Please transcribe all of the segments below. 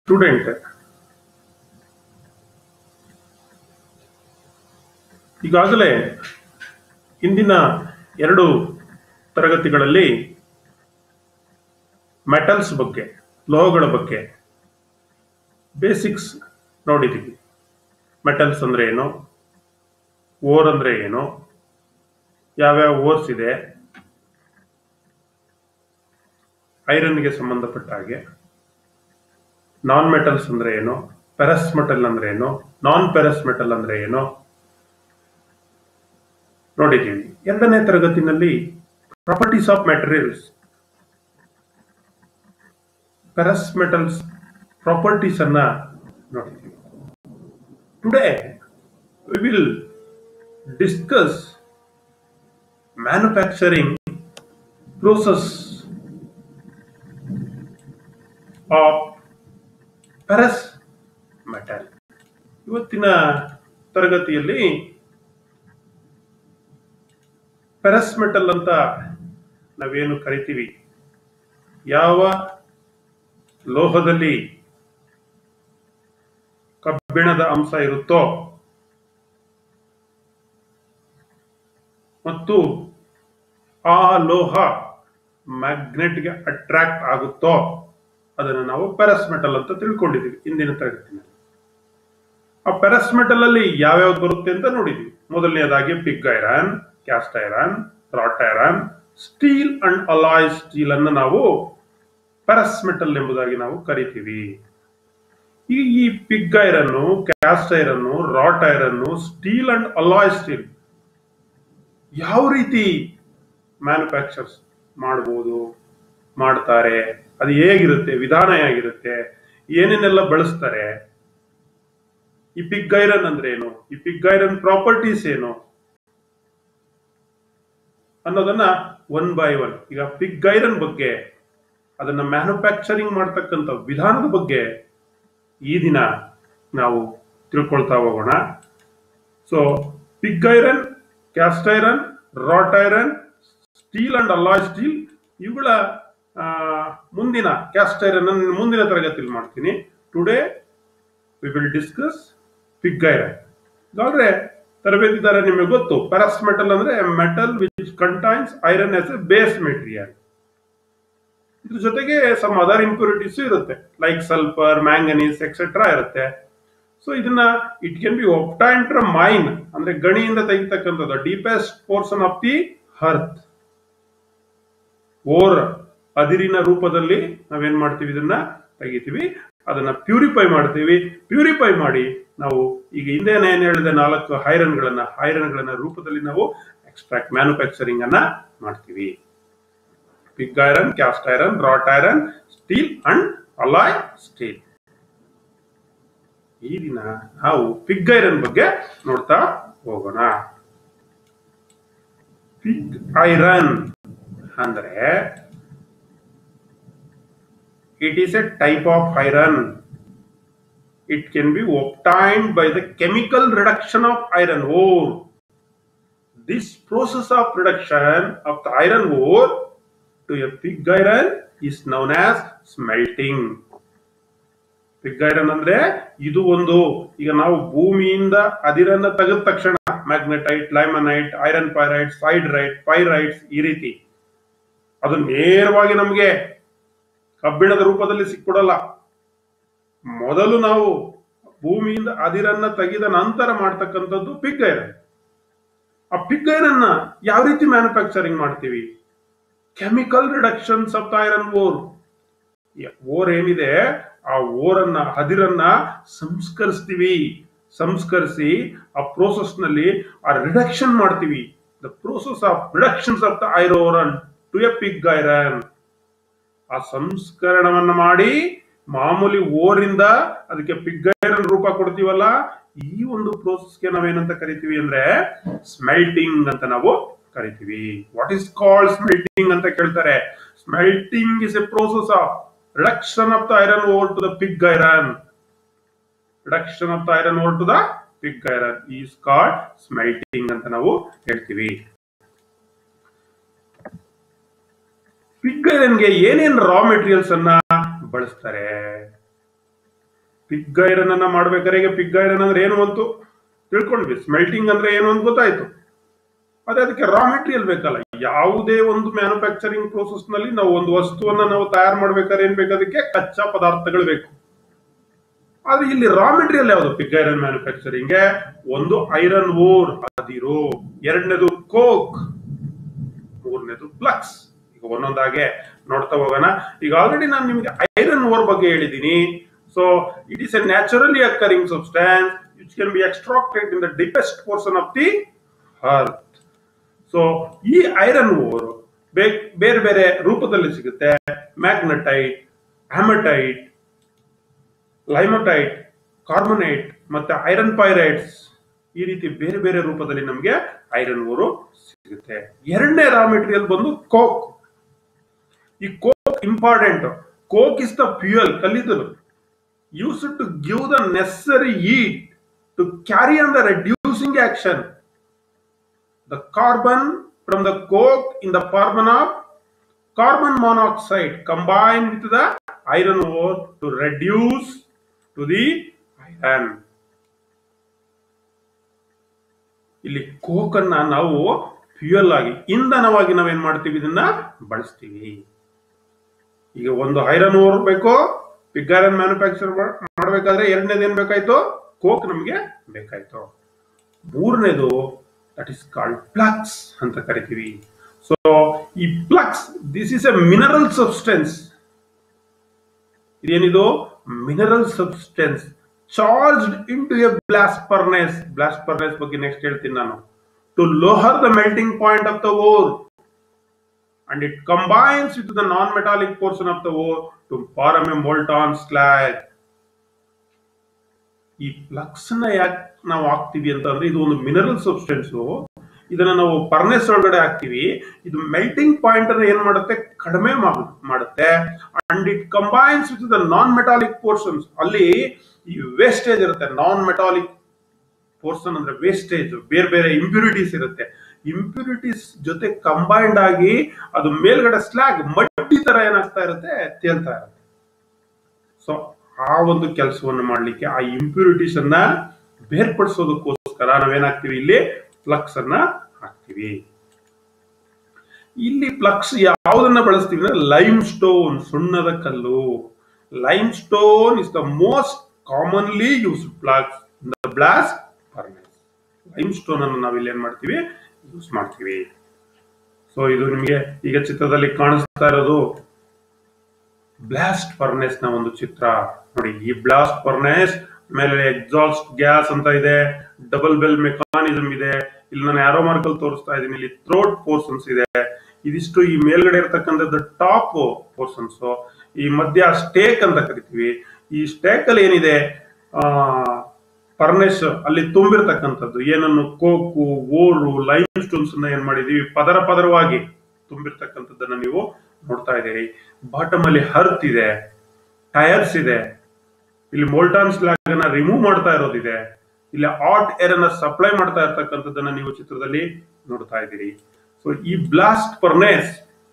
Student ಈಗಾಗಲೇ ಇಂದಿನ ಎರಡು ತರಗತಿಗಳಲ್ಲಿ ಮೆಟಲ್ಸ್ ಬಗ್ಗೆ ಲೋಹಗಳ ಬಗ್ಗೆ ಬೇಸಿಕ್ಸ್ ನೋಡಿದ್ದೀವಿ ಮೆಟಲ್ಸ್ ಅಂದ್ರೆ ಏನು ಓರ್ ಅಂದ್ರೆ ಏನು ಯಾವ್ಯಾವ ಓರ್ಸ್ ಇದೆ ಐರನ್ಗೆ ಸಂಬಂಧಪಟ್ಟ ಹಾಗೆ ನಾನ್ ಮೆಟಲ್ಸ್ ಅಂದ್ರೆ ಏನು ಪೆರಸ್ ಮೆಟಲ್ ಅಂದ್ರೆ ಏನು ನಾನ್ ಪೆರಸ್ ಮೆಟಲ್ ಅಂದ್ರೆ ಏನು ನೋಡಿದ್ದೀವಿ ಎರಡನೇ ತರಗತಿನಲ್ಲಿ properties of materials ferrous metals properties ಅನ್ನ ನೋಡಿದ್ದೀವಿ today we will discuss manufacturing process of ferrous metal ಇವತ್ತಿನ ತರಗತಿಯಲ್ಲಿ ಪೆರಸ್ ಮೆಟಲ್ ಅಂತ ನಾವೇನು ಕರಿತೀವಿ ಯಾವ ಲೋಹದಲ್ಲಿ ಕಬ್ಬಿಣದ ಅಂಶ ಇರುತ್ತೋ ಮತ್ತು ಆ ಲೋಹ ಮ್ಯಾಗ್ನೆಟ್ಗೆ ಅಟ್ರಾಕ್ಟ್ ಆಗುತ್ತೋ ಅದನ್ನು ನಾವು ಪೆರಸ್ ಮೆಟಲ್ ಅಂತ ತಿಳ್ಕೊಂಡಿದ್ದೀವಿ ಇಂದಿನ ತರಗತಿನಲ್ಲಿ ಆ ಪೆರಸ್ ಮೆಟಲ್ ಅಲ್ಲಿ ಯಾವ್ಯಾವ್ದು ಬರುತ್ತೆ ಅಂತ ನೋಡಿದ್ವಿ ಮೊದಲನೇದಾಗಿ pig iron cast iron wrought iron steel and alloy steel ಅನ್ನು ನಾವು ಪೆರಸ್ ಮೆಟಲ್ ಎಂಬುದಾಗಿ ನಾವು ಕರಿತೀವಿ ಈ ಈ ಪಿಗ್ ಐರನ್ನು ಕ್ಯಾಸ್ಟ್ ಐರನ್ನು ರಾಟ್ ಐರನ್ನು ಸ್ಟೀಲ್ ಅಂಡ್ ಅಲಾಯ್ ಸ್ಟೀಲ್ ಯಾವ ರೀತಿ ಮ್ಯಾನುಫ್ಯಾಕ್ಚರ್ಸ್ ಮಾಡಬಹುದು ಮಾಡ್ತಾರೆ ಅದು ಹೇಗಿರುತ್ತೆ ವಿಧಾನ ಹೇಗಿರುತ್ತೆ ಏನೇನೆಲ್ಲ ಬಳಸ್ತಾರೆ ಈ ಪಿಗ್ ಐರನ್ ಅಂದ್ರೆ ಏನು ಈ ಪಿಗ್ ಐರನ್ ಪ್ರಾಪರ್ಟೀಸ್ ಏನು ಅನ್ನೋದನ್ನ ಒನ್ ಬೈ ಒನ್ ಈಗ ಪಿಗ್ ಐರನ್ ಬಗ್ಗೆ ಅದನ್ನ ಮ್ಯಾನುಫ್ಯಾಕ್ಚರಿಂಗ್ ಮಾಡ್ತಕ್ಕಂಥ ವಿಧಾನದ ಬಗ್ಗೆ ಈ ದಿನ ನಾವು ತಿಳ್ಕೊಳ್ತಾ ಹೋಗೋಣ so pig iron cast iron wrought iron steel and alloy steel ಇವುಗಳ ಆ, ಮುಂದಿನ ಕ್ಯಾಸ್ಟ್ ಐರನ್ ಮುಂದಿನ ತರಗತಿಯಲ್ಲಿ ಮಾಡ್ತೀನಿ today we will discuss pig iron ಇದಾದ್ರೆ ತರಬೇತಿದಾರ ನಿಮಗೆ ಗೊತ್ತು ಪೆರಸ್ ಮೆಟಲ್ ಅಂದ್ರೆ metal which contains iron S a base material ಇದ್ರ ಜೊತೆಗೆ ಸಮ್ ಅದರ್ ಇಂಪ್ಯೂರಿಟೀಸ್ ಇರುತ್ತೆ ಲೈಕ್ ಸಲ್ಫರ್ ಮ್ಯಾಂಗನೀಸ್ ಎಕ್ಸೆಟ್ರಾ ಇರುತ್ತೆ ಸೊ ಇದನ್ನ it can be obtained from mine ಅಂದ್ರೆ ಗಣಿಯಿಂದ ತೆಗಿತಕ್ಕಂಥದ್ದು deepest portion of the earth ore ಅದಿರಿನ ರೂಪದಲ್ಲಿ ನಾವೇನ್ ಮಾಡ್ತೀವಿ ಇದನ್ನ ತೆಗಿತೀವಿ ಅದನ್ನ ಪ್ಯೂರಿಫೈ ಮಾಡ್ತೀವಿ ಪ್ಯೂರಿಫೈ ಮಾಡಿ ನಾವು ಈಗ ಹಿಂದೆ ಏನ್ ಹೇಳಿದೆ ನಾಲ್ಕು ಹೈರನ್ಗಳನ್ನ ಹೈರನ್ಗಳನ್ನ ರೂಪದಲ್ಲಿ ನಾವು ಎಕ್ಸ್ಟ್ರಾಕ್ಟ್ ಮ್ಯಾನುಫ್ಯಾಕ್ಚರಿಂಗ್ ಅನ್ನ ಮಾಡ್ತೀವಿ pig iron cast iron wrought iron steel and alloy steel ಈ ದಿನ ನಾವು ಪಿಗ್ ಐರನ್ ಬಗ್ಗೆ ನೋಡ್ತಾ ಹೋಗೋಣ ಪಿಗ್ ಐರನ್ ಅಂದ್ರೆ it is a type of iron it can be obtained by the chemical reduction of iron ore. This process of reduction of the iron ore to a pig iron is known as smelting. Pig iron ಅಂದ್ರೆ ಇದು ಒಂದು ಈಗ ನಾವು ಭೂಮಿಯಿಂದ ಅದಿರನ್ನ ತೆಗೆದ ತಕ್ಷಣ magnetite limonite iron pyrite siderite pyrites ಈ ರೀತಿ ಅದು ನೇರವಾಗಿ ನಮಗೆ ಕಬ್ಬಿಣದ ರೂಪದಲ್ಲಿ ಸಿಕ್ಬಿಡಲ್ಲ ಮೊದಲು ನಾವು ಭೂಮಿಯಿಂದ ಅದಿರನ್ನ ತೆಗೆದ ನಂತರ ಮಾಡ್ತಕ್ಕಂಥದ್ದು ಪಿಗ್ ಐರನ್ ಆ ಪಿಗ್ ಐರನ್ ಯಾವ ರೀತಿ ಮ್ಯಾನುಫ್ಯಾಕ್ಚರಿಂಗ್ ಮಾಡ್ತೀವಿ chemical reductions of the iron ore ore ಏನಿದೆ ಆ ಓರನ್ನ ಹದಿರನ್ನ ಸಂಸ್ಕರಿಸ್ತೀವಿ ಸಂಸ್ಕರಿಸಿ ಆ ಪ್ರೋಸೆಸ್ ನಲ್ಲಿ ಆ ರಿಡಕ್ಷನ್ ಮಾಡ್ತೀವಿ the process of reductions of the iron ore to a pig iron ಆ ಸಂಸ್ಕರಣವನ್ನ ಮಾಡಿ ಮಾಮೂಲಿ ಓರಿಂದ ಅದಕ್ಕೆ ಪಿಗ್ ಐರನ್ ರೂಪ ಕೊಡ್ತೀವಲ್ಲ ಈ ಒಂದು ಪ್ರೋಸೆಸ್ಗೆ ನಾವೇನಂತ ಕರಿತೀವಿ ಅಂದ್ರೆ ಸ್ಮೆಲ್ಟಿಂಗ್ ಅಂತ ನಾವು ಕರಿತೀವಿ ವಾಟ್ ಇಸ್ ಕಾಲ್ಡ್ ಸ್ಮೆಲ್ಟಿಂಗ್ ಅಂತ ಕೇಳ್ತಾರೆ smelting is a process of reduction of the iron ore to the pig iron reduction of the iron ore to the pig iron is called smelting ಅಂತ ನಾವು ಹೇಳ್ತೀವಿ pig ಐರನ್ಗೆ ಏನೇನ್ ರಾ materials ಅನ್ನ ಬಳಸ್ತಾರೆ pig iron ಅನ್ನ ಮಾಡ್ಬೇಕಾದ್ರೆ ಈಗ ಪಿಗ್ ಐರನ್ ಅಂದ್ರೆ ಏನು ಅಂತು ತಿಳ್ಕೊಂಡ್ವಿ ಸ್ಮೆಲ್ಟಿಂಗ್ ಅಂದ್ರೆ ಏನು ಅಂತ ಗೊತ್ತಾಯ್ತು ಅದೇ ಅದಕ್ಕೆ ರಾ ಮೆಟೀರಿಯಲ್ ಬೇಕಲ್ಲ ಯಾವುದೇ ಒಂದು ಮ್ಯಾನುಫ್ಯಾಕ್ಚರಿಂಗ್ ಪ್ರೋಸೆಸ್ ನಲ್ಲಿ ನಾವು ಒಂದು ವಸ್ತುವನ್ನ ನಾವು ತಯಾರು ಮಾಡ್ಬೇಕಾದ್ರೆ ಏನ್ ಬೇಕು ಅದಕ್ಕೆ ಕಚ್ಚಾ ಪದಾರ್ಥಗಳು ಬೇಕು ಆದ್ರೆ ಇಲ್ಲಿ ರಾ ಮೆಟೀರಿಯಲ್ ಯಾವುದು ಪಿಗ್ ಐರನ್ ಮ್ಯಾನುಫ್ಯಾಕ್ಚರಿಂಗ್ ಒಂದು ಐರನ್ ಓರ್ ಅದಿರು ಎರಡನೇದು ಕೋಕ್ ಮೂರನೇದು ಫ್ಲಕ್ಸ್ ಈಗ ಒಂದೊಂದಾಗೆ ನೋಡ್ತಾ ಹೋಗೋಣ ಈಗ ಆಲ್ರೆಡಿ ನಾನು ನಿಮಗೆ ಐರನ್ ಓರ್ ಬಗ್ಗೆ ಹೇಳಿದ್ದೀನಿ so it is a naturally occurring substance which can be extracted in the deepest portion of the earth so ಈ ಐರನ್ ಓರ್ ಬೇರೆ ಬೇರೆ ರೂಪದಲ್ಲಿ ಸಿಗುತ್ತೆ ಮ್ಯಾಗ್ನಟೈಟ್ ಹ್ಯಾಮಟೈಟ್ ಲೈಮಟೈಟ್ ಕಾರ್ಬೊನೇಟ್ ಮತ್ತೆ ಐರನ್ ಪೈರೈಟ್ಸ್ ಈ ರೀತಿ ಬೇರೆ ಬೇರೆ ರೂಪದಲ್ಲಿ ನಮಗೆ ಐರನ್ ಓರು ಸಿಗುತ್ತೆ ಎರಡನೇ ರಾ ಮೆಟೀರಿಯಲ್ ಬಂದು ಕೋಕ್ ಈ coke important coke is the fuel ಕಲ್ಲಿದ್ದಲು use to give the necessary heat to carry on the reducing action the carbon from the coke in the formation of carbon monoxide combined with the iron ore to reduce to the iron. ಇಲ್ಲಿ coke ಅನ್ನ ನಾವು fuel ಆಗಿ ಇಂಧನವಾಗಿ ನಾವೇನ್ ಮಾಡ್ತೀವಿ ಇದನ್ನ ಬಳಸ್ತೀವಿ ಈಗ ಒಂದು ಐರನ್ ಓರ್ ಬೇಕು ಪಿಗ್ ಐರನ್ ಮ್ಯಾನುಫ್ಯಾಕ್ಚರ್ ಮಾಡಬೇಕಾದ್ರೆ ಎರಡನೇದು ಏನ್ ಬೇಕಾಯ್ತು ಕೋಕ್ ನಮಗೆ ಬೇಕಾಯ್ತು ಮೂರನೇದು ದಟ್ ಇಸ್ ಕಾಲ್ಡ್ ಪ್ಲಕ್ಸ್ ಅಂತ ಕರಿತೀವಿ ಸೊ ಈ flux this is a mineral substance ಇದೇನಿದು mineral substance charged into a blast furnace blast furnace ಬಗ್ಗೆ ನೆಕ್ಸ್ಟ್ ಹೇಳ್ತೀನಿ ನಾನು to lower the melting point of the ore and it combines with the non metallic portion of the ore to form a molten slag ಈ flux ನ ಯಾಕೆ ನಾವು ಹಾಕ್ತಿವಿ ಅಂತಂದ್ರೆ ಇದು ಒಂದು ಮಿನರಲ್ ಸಬ್ಸ್ಟೆನ್ಸ್ ಇದನ್ನ ನಾವು ಪರ್ನೆಸ್ ಒಳಗಡೆ ಹಾಕ್ತಿವಿ ಇದು ಮೆಲ್ಟಿಂಗ್ ಪಾಯಿಂಟ್ ಅನ್ನ ಏನ್ ಮಾಡುತ್ತೆ ಕಡಿಮೆ ಮಾಡು- ಮಾಡುತ್ತೆ and it combines with the non metallic portions ಅಲ್ಲಿ ಈ ವೇಸ್ಟೇಜ್ ಇರುತ್ತೆ ನಾನ್ ಮೆಟಾಲಿಕ್ ಪೋರ್ಷನ್ ಅಂದ್ರೆ ವೇಸ್ಟೇಜ್ ಬೇರೆ ಬೇರೆ ಇಂಪ್ಯೂರಿಟೀಸ್ ಇರುತ್ತೆ ಇಂಪ್ಯೂರಿಟೀಸ್ ಜೊತೆ ಕಂಬೈನ್ಡ್ ಆಗಿ ಅದು ಮೇಲ್ಗಡೆ ಸ್ಲ್ಯಾಗ್ ಮಡ್ಡಿ ತರ ಏನಾಗ್ತಾ ಇರುತ್ತೆ ತೇಲ್ತಾ ಇರುತ್ತೆ ಸೊ ಆ ಒಂದು ಕೆಲಸವನ್ನು ಮಾಡಲಿಕ್ಕೆ ಆ ಇಂಪ್ಯೂರಿಟೀಸ್ ಅನ್ನ ಬೇರ್ಪಡಿಸೋದಕ್ಕೋಸ್ಕರ ನಾವೇನಾಗ್ತೀವಿ ಇಲ್ಲಿ ಫ್ಲಕ್ಸ್ ಅನ್ನ ಹಾಕ್ತಿವಿ ಇಲ್ಲಿ ಫ್ಲಕ್ಸ್ ಯಾವುದನ್ನ ಬಳಸ್ತೀವಿ ಅಂದ್ರೆ ಲೈಮ್ ಸ್ಟೋನ್ ಸುಣ್ಣದ ಕಲ್ಲು limestone is the most commonly use flux the blast furnace limestone ಅನ್ನು ನಾವು ಇಲ್ಲಿ ಏನ್ ಮಾಡ್ತೀವಿ ಯೂಸ್ ಮಾಡ್ತೀವಿ ಸೊ ಇದು ನಿಮಗೆ ಈಗ ಚಿತ್ರದಲ್ಲಿ ಕಾಣಿಸ್ತಾ ಇರೋದು ಬ್ಲಾಸ್ಟ್ ಫರ್ನೆಸ್ ನ ಒಂದು ಚಿತ್ರ ನೋಡಿ ಈ ಬ್ಲಾಸ್ಟ್ ಫರ್ನೆಸ್ ಮೇಲೆ ಎಕ್ಸಾಸ್ಟ್ ಗ್ಯಾಸ್ ಅಂತ ಇದೆ ಡಬಲ್ ಬೆಲ್ ಮೆಕಾನಿಸಮ್ ಇದೆ ಇಲ್ಲಿ ನಾನು ಆರೋ ಮಾರ್ಕಲ್ ತೋರಿಸ್ತಾ ಇದ್ದೀನಿ ಇಲ್ಲಿ ಥ್ರೋಟ್ ಪೋರ್ಷನ್ಸ್ ಇದೆ ಇದಿಷ್ಟು ಈ ಮೇಲ್ಗಡೆ ಇರತಕ್ಕಂಥದ್ದು ಟಾಪ್ ಪೋರ್ಷನ್ಸ್ ಈ ಮಧ್ಯ ಸ್ಟೇಕ್ ಅಂತ ಕರಿತೀವಿ ಈ ಸ್ಟೇಕ್ ಅಲ್ಲಿ ಏನಿದೆ ಆ ಫರ್ನೆಸ್ ಅಲ್ಲಿ ತುಂಬಿರ್ತಕ್ಕಂಥದ್ದು ಏನನ್ನು ಕೋಕು ಓರು ಲೈಮ್ ಸ್ಟೋನ್ಸ್ ಏನ್ ಮಾಡಿದೀವಿ ಪದರ ಪದರವಾಗಿ ತುಂಬಿರ್ತಕ್ಕಂಥದ್ದನ್ನ ನೀವು ನೋಡ್ತಾ ಇದ್ದೀರಿ ಬಾಟಮ್ ಅಲ್ಲಿ ಹರ್ತ್ ಇದೆ ಟೈರ್ಸ್ ಇದೆ ಇಲ್ಲಿ ಮೋಲ್ಟಾನ್ ಸ್ಲಾಗ್ ಅನ್ನ ರಿಮೂವ್ ಮಾಡ್ತಾ ಇರೋದಿದೆ ಇಲ್ಲಿ ಆಟ್ ಏರ್ ಅನ್ನ ಸಪ್ಲೈ ಮಾಡ್ತಾ ಇರ್ತಕ್ಕಂಥದ್ದನ್ನ ನೀವು ಚಿತ್ರದಲ್ಲಿ ನೋಡ್ತಾ ಇದ್ದೀರಿ ಸೊ ಈ ಬ್ಲಾಸ್ಟ್ ಫರ್ನೆಸ್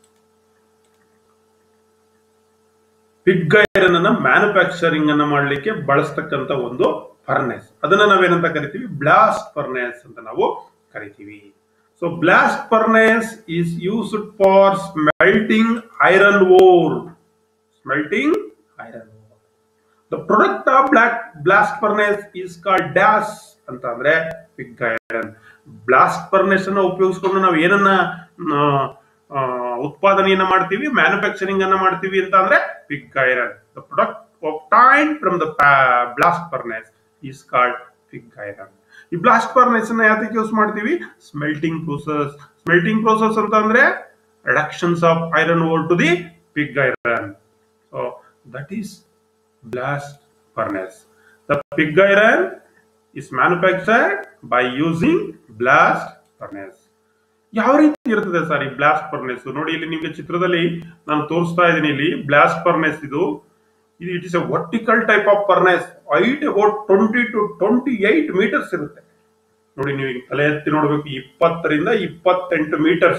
ಪಿಗ್ ಐರನ್ ಅನ್ನ ಮ್ಯಾನುಫ್ಯಾಕ್ಚರಿಂಗ್ ಅನ್ನ ಮಾಡಲಿಕ್ಕೆ ಬಳಸ್ತಕ್ಕಂತ ಒಂದು ಫರ್ನೆಸ್ ಅದನ್ನ ನಾವೇನಂತ ಕರಿತೀವಿ ಬ್ಲಾಸ್ಟ್ ಫರ್ನೆಸ್ ಅಂತ ನಾವು ಕರಿತೀವಿ so blast furnace is used for smelting iron ore smelting iron ore the product of black blast furnace is called ಡ್ಯಾಸ್ ಅಂತ ಅಂದ್ರೆ ಪಿಗ್ ಐರನ್ ಬ್ಲಾಸ್ಟ್ ಫರ್ನೆಸ್ ಅನ್ನ ಉಪಯೋಗಿಸ್ಕೊಂಡು ನಾವು ಏನನ್ನ ಆ, ಆ, ಉತ್ಪಾದನೆಯನ್ನ ಮಾಡ್ತೀವಿ ಮ್ಯಾನುಫ್ಯಾಕ್ಚರಿಂಗ್ ಅನ್ನ ಮಾಡ್ತೀವಿ ಅಂತ ಅಂದ್ರೆ pig iron the product obtained from the blast furnace is called pig iron ಈ ಬ್ಲಾಸ್ಟ್ ಫರ್ನೆಸ್ ಅನ್ನ ಯಾತಕ್ಕೆ ಯೂಸ್ ಮಾಡ್ತೀವಿ ಸ್ಮೆಲ್ಟಿಂಗ್ ಪ್ರೋಸೆಸ್ ಸ್ಮೆಲ್ಟಿಂಗ್ ಪ್ರೋಸೆಸ್ ಅಂತ ಅಂದ್ರೆ reductions of iron ore to the pig iron so that is blast furnace. The pig iron is manufactured by using blast furnace. ಯಾವ ರೀತಿ ಇರ್ತದೆ sir ಈ ಬ್ಲಾಸ್ಟ್ ಫರ್ನೆಸ್ ನೋಡಿ ಇಲ್ಲಿ ನಿಮಗೆ ಚಿತ್ರದಲ್ಲಿ ನಾನು ತೋರಿಸ್ತಾ ಇದ್ದೀನಿ ಇಲ್ಲಿ ಬ್ಲಾಸ್ಟ್ ಫರ್ನೆಸ್ ಇದು ಇದು it is a vertical type of furnace height about twenty to twenty eight metres ಇರುತ್ತೆ ನೋಡಿ ನೀವು ಈಗ ತಲೆ ಎತ್ತಿ ನೋಡಬೇಕು ಇಪ್ಪತ್ತರಿಂದ ಇಪ್ಪತ್ತೆಂಟು ಮೀಟರ್ಸ್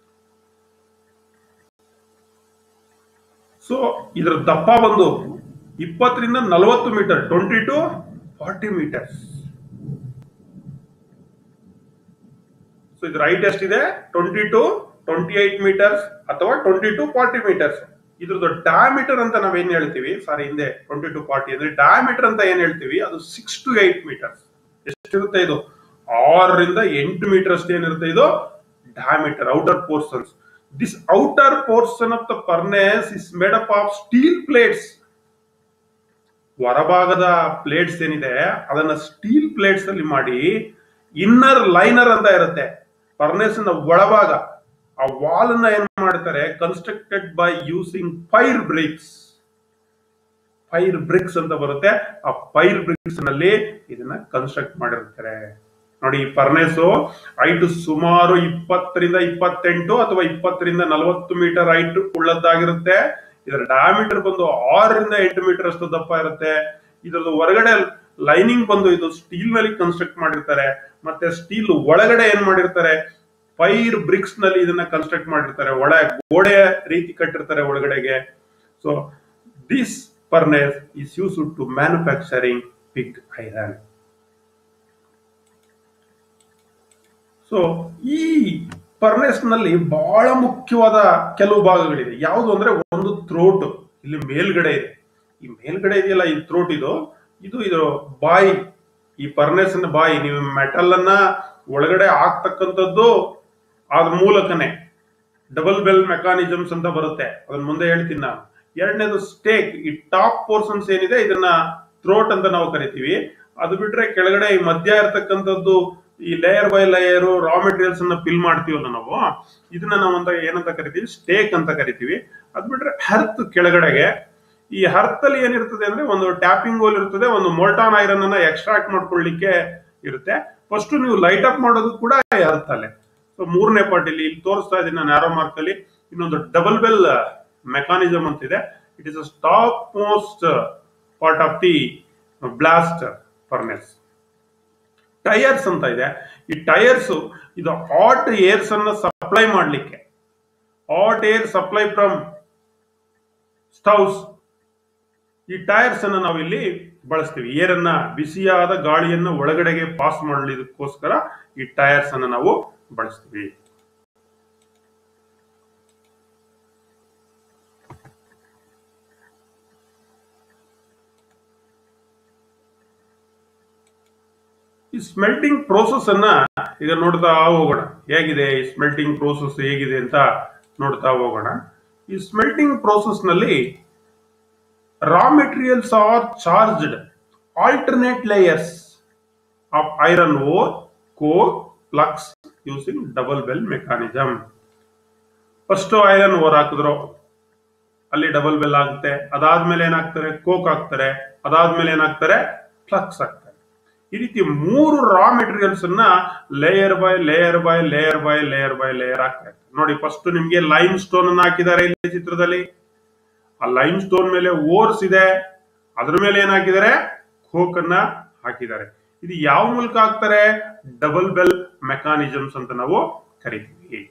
ಸೊ ಇದರ ದಪ್ಪ ಬಂದು ಇಪ್ಪತ್ತರಿಂದ ನಲವತ್ತು metre twenty to forty metres so ಇದು ರೈಟ್ ಎಷ್ಟಿದೆ twenty to twenty eight metres ಅಥವಾ ಟ್ವೆಂಟಿ ಟು ಫಾರ್ಟಿ ಮೀಟರ್ಸ್ ಇದ್ರದ್ದು ಡಯಾಮೀಟರ್ ಅಂತ ನಾವೇನ್ ಹೇಳ್ತೀವಿ ಸಾರಿ ಹಿಂದೆ ಟ್ವೆಂಟಿ ಟು ಫಾರ್ಟಿ ಅಂದ್ರೆ ಡಯಾಮೀಟರ್ ಅಂತ ಏನ್ ಹೇಳ್ತೀವಿ ಅದು ಸಿಕ್ಸ್ ಟು ಏಟ್ ಮೀಟರ್ಸ್ ಎಷ್ಟಿರುತ್ತೆ ಇದು ಆರರಿಂದ ಎಂಟು ಮೀಟರ್ ಅಷ್ಟು ಏನಿರುತ್ತೆ ಇದು diameter outer portions this outer portion of the furnace is made up of steel plates ಹೊರಭಾಗದ ಪ್ಲೇಟ್ಸ್ ಏನಿದೆ ಅದನ್ನ ಸ್ಟೀಲ್ ಪ್ಲೇಟ್ಸ್ ಅಲ್ಲಿ ಮಾಡಿ ಇನ್ನರ್ ಲೈನರ್ ಅಂತ ಇರುತ್ತೆ ಫರ್ನೆಸ್ ನ ಒಳಭಾಗ ಆ ವಾಲ್ ಅನ್ನ ಏನ್ ಮಾಡ್ತಾರೆ constructed by using fire bricks fire bricks ಅಂತ ಬರುತ್ತೆ ಆ ಫೈರ್ ಬ್ರಿಕ್ಸ್ ನಲ್ಲಿ ಇದನ್ನ ಕನ್ಸ್ಟ್ರಕ್ಟ್ ಮಾಡಿರ್ತಾರೆ ನೋಡಿ ಈ ಫರ್ನೆಸ್ ಹೈಟ್ ಸುಮಾರು ಇಪ್ಪತ್ತರಿಂದ ಇಪ್ಪತ್ತೆಂಟು ಅಥವಾ ಇಪ್ಪತ್ತರಿಂದ ನಲವತ್ತು ಮೀಟರ್ ಹೈಟ್ ಉಳ್ಳದ್ದಾಗಿರುತ್ತೆ ಇದರ ಡಯಾಮೀಟರ್ ಬಂದು ಆರರಿಂದ ಎಂಟು ಮೀಟರ್ ಅಷ್ಟು ದಪ್ಪ ಇರುತ್ತೆ ಇದರದ್ದು ಹೊರಗಡೆ ಲೈನಿಂಗ್ ಬಂದು ಇದು ಸ್ಟೀಲ್ ನಲ್ಲಿ ಕನ್ಸ್ಟ್ರಕ್ಟ್ ಮಾಡಿರ್ತಾರೆ ಮತ್ತೆ ಸ್ಟೀಲ್ ಒಳಗಡೆ ಏನ್ ಮಾಡಿರ್ತಾರೆ ಫೈರ್ ಬ್ರಿಕ್ಸ್ ನಲ್ಲಿ ಇದನ್ನ ಕನ್ಸ್ಟ್ರಕ್ಟ್ ಮಾಡಿರ್ತಾರೆ ಒಳ ಗೋಡೆ ರೀತಿ ಕಟ್ಟಿರ್ತಾರೆ ಒಳಗಡೆಗೆ so this furnace is use to manufacturing pig iron so ಈ ಫರ್ನೆಸ್ ನಲ್ಲಿ ಬಹಳ ಮುಖ್ಯವಾದ ಕೆಲವು ಭಾಗಗಳಿದೆ ಯಾವುದು ಅಂದ್ರೆ ಒಂದು ಥ್ರೋಟ್ ಇಲ್ಲಿ ಮೇಲ್ಗಡೆ ಇದೆ ಈ ಮೇಲ್ಗಡೆ ಇದೆಯಲ್ಲ ಈ ಥ್ರೋಟ್ ಇದು ಇದು ಇದು ಬಾಯಿ ಈ ಫರ್ನೆಸ್ ಬಾಯಿ ನೀವು ಮೆಟಲ್ ಅನ್ನ ಒಳಗಡೆ ಹಾಕ್ತಕ್ಕಂಥದ್ದು ಅದ್ರ ಮೂಲಕನೇ ಡಬಲ್ ಬೆಲ್ ಮೆಕಾನಿಸಮ್ಸ್ ಅಂತ ಬರುತ್ತೆ ಅದನ್ನ ಮುಂದೆ ಹೇಳ್ತೀನಿ ನಾನು ಎರಡನೇದು ಸ್ಟೇಕ್ ಈ ಟಾಪ್ ಪೋರ್ಷನ್ಸ್ ಏನಿದೆ ಇದನ್ನ ಥ್ರೋಟ್ ಅಂತ ನಾವು ಕರಿತೀವಿ ಅದು ಬಿಟ್ರೆ ಕೆಳಗಡೆ ಈ ಮಧ್ಯ ಇರತಕ್ಕಂಥದ್ದು ಈ layer by layer raw materials ಅನ್ನ ಫಿಲ್ ಮಾಡ್ತೀವಲ್ಲ ನಾವು ಇದನ್ನ ನಾವು ಅಂತ ಏನಂತ ಕರಿತೀವಿ ಸ್ಟೇಕ್ ಅಂತ ಕರಿತೀವಿ ಅದ್ ಬಿಟ್ರೆ ಹರ್ತ್ ಕೆಳಗಡೆಗೆ ಈ ಹರ್ತ್ ಅಲ್ಲಿ ಏನಿರ್ತದೆ ಅಂದ್ರೆ ಒಂದು ಟ್ಯಾಪಿಂಗ್ ಹೋಲ್ ಇರ್ತದೆ ಒಂದು ಮೋಲ್ಟಾನ್ ಐರನ್ ಅನ್ನ ಎಕ್ಸ್ಟ್ರಾಕ್ಟ್ ಮಾಡ್ಕೊಳ್ಳಿಕ್ಕೆ ಇರುತ್ತೆ ಫಸ್ಟ್ ನೀವು ಲೈಟ್ ಅಪ್ ಮಾಡೋದು ಕೂಡ ಹರ್ತ್ ಅಲ್ಲೇ ಸೊ ಮೂರನೇ ಪಾರ್ಟ್ ಇಲ್ಲಿ ಇಲ್ಲಿ ತೋರಿಸ್ತಾ ಇದ್ದೀನಿ ನಾನು ಆರೋ ಮಾರ್ಕ್ ಅಲ್ಲಿ ಇನ್ನೊಂದು ಡಬಲ್ ಬೆಲ್ ಮೆಕಾನಿಸಮ್ ಅಂತ ಇದೆ it is a stop most part of the blast furnace tuyeres ಅಂತ ಇದೆ ಈ ಟೈರ್ಸ್ ಇದು ಹಾಟ್ ಏರ್ಸ್ ಅನ್ನ ಸಪ್ಲೈ ಮಾಡಲಿಕ್ಕೆ hot air supply from stoves ಈ ಟೈರ್ಸ್ ಅನ್ನ ನಾವು ಇಲ್ಲಿ ಬಳಸ್ತೀವಿ ಏರನ್ನ ಬಿಸಿಯಾದ ಗಾಳಿಯನ್ನ ಒಳಗಡೆಗೆ ಪಾಸ್ ಮಾಡಲಿದಕ್ಕೋಸ್ಕರ ಈ ಟೈರ್ಸ್ ಅನ್ನ ನಾವು ಬಳಸ್ತೀವಿ ಈ ಸ್ಮೆಲ್ಟಿಂಗ್ ಪ್ರೋಸೆಸ್ ಅನ್ನ ಈಗ ನೋಡ್ತಾ ಹೋಗೋಣ ಹೇಗಿದೆ ಈ ಸ್ಮೆಲ್ಟಿಂಗ್ ಪ್ರೋಸೆಸ್ ಹೇಗಿದೆ ಅಂತ ನೋಡ್ತಾ ಹೋಗೋಣ ಈ ಸ್ಮೆಲ್ಟಿಂಗ್ ಪ್ರೋಸೆಸ್ ನಲ್ಲಿ raw materials are charged alternate layers of iron ore core flux using double bell mechanism first iron ore ಹಾಕಿದ್ರು ಅಲ್ಲಿ ಡಬಲ್ ಬೆಲ್ ಆಗುತ್ತೆ ಅದಾದ್ಮೇಲೆ ಏನಾಗ್ತಾರೆ ಕೋಕ್ ಹಾಕ್ತಾರೆ ಅದಾದ್ಮೇಲೆ ಏನಾಗ್ತಾರೆ ಫ್ಲಕ್ಸ್ ಹಾಕ್ತಾರೆ ಈ ರೀತಿ ಮೂರು ರಾ ಮೆಟೀರಿಯಲ್ಸ್ ಅನ್ನ layer by layer by layer by layer by layer ಹಾಕ್ತಾರೆ ನೋಡಿ ಫಸ್ಟ್ ನಿಮ್ಗೆ ಲೈಮ್ ಸ್ಟೋನ್ ಅನ್ನ ಹಾಕಿದ್ದಾರೆ ಇಲ್ಲಿ ಚಿತ್ರದಲ್ಲಿ ಆ ಲೈಮ್ ಸ್ಟೋನ್ ಮೇಲೆ ಓರ್ಸ್ ಇದೆ ಅದ್ರ ಮೇಲೆ ಏನ್ ಹಾಕಿದ್ದಾರೆ ಕೋಕ್ ಅನ್ನ ಹಾಕಿದ್ದಾರೆ ಇದು ಯಾವ ಮೂಲಕ ಹಾಕ್ತಾರೆ ಡಬಲ್ ಬೆಲ್ ಮೆಕಾನಿಸಮ್ಸ್ ಅಂತ ನಾವು ಕರಿತೀವಿ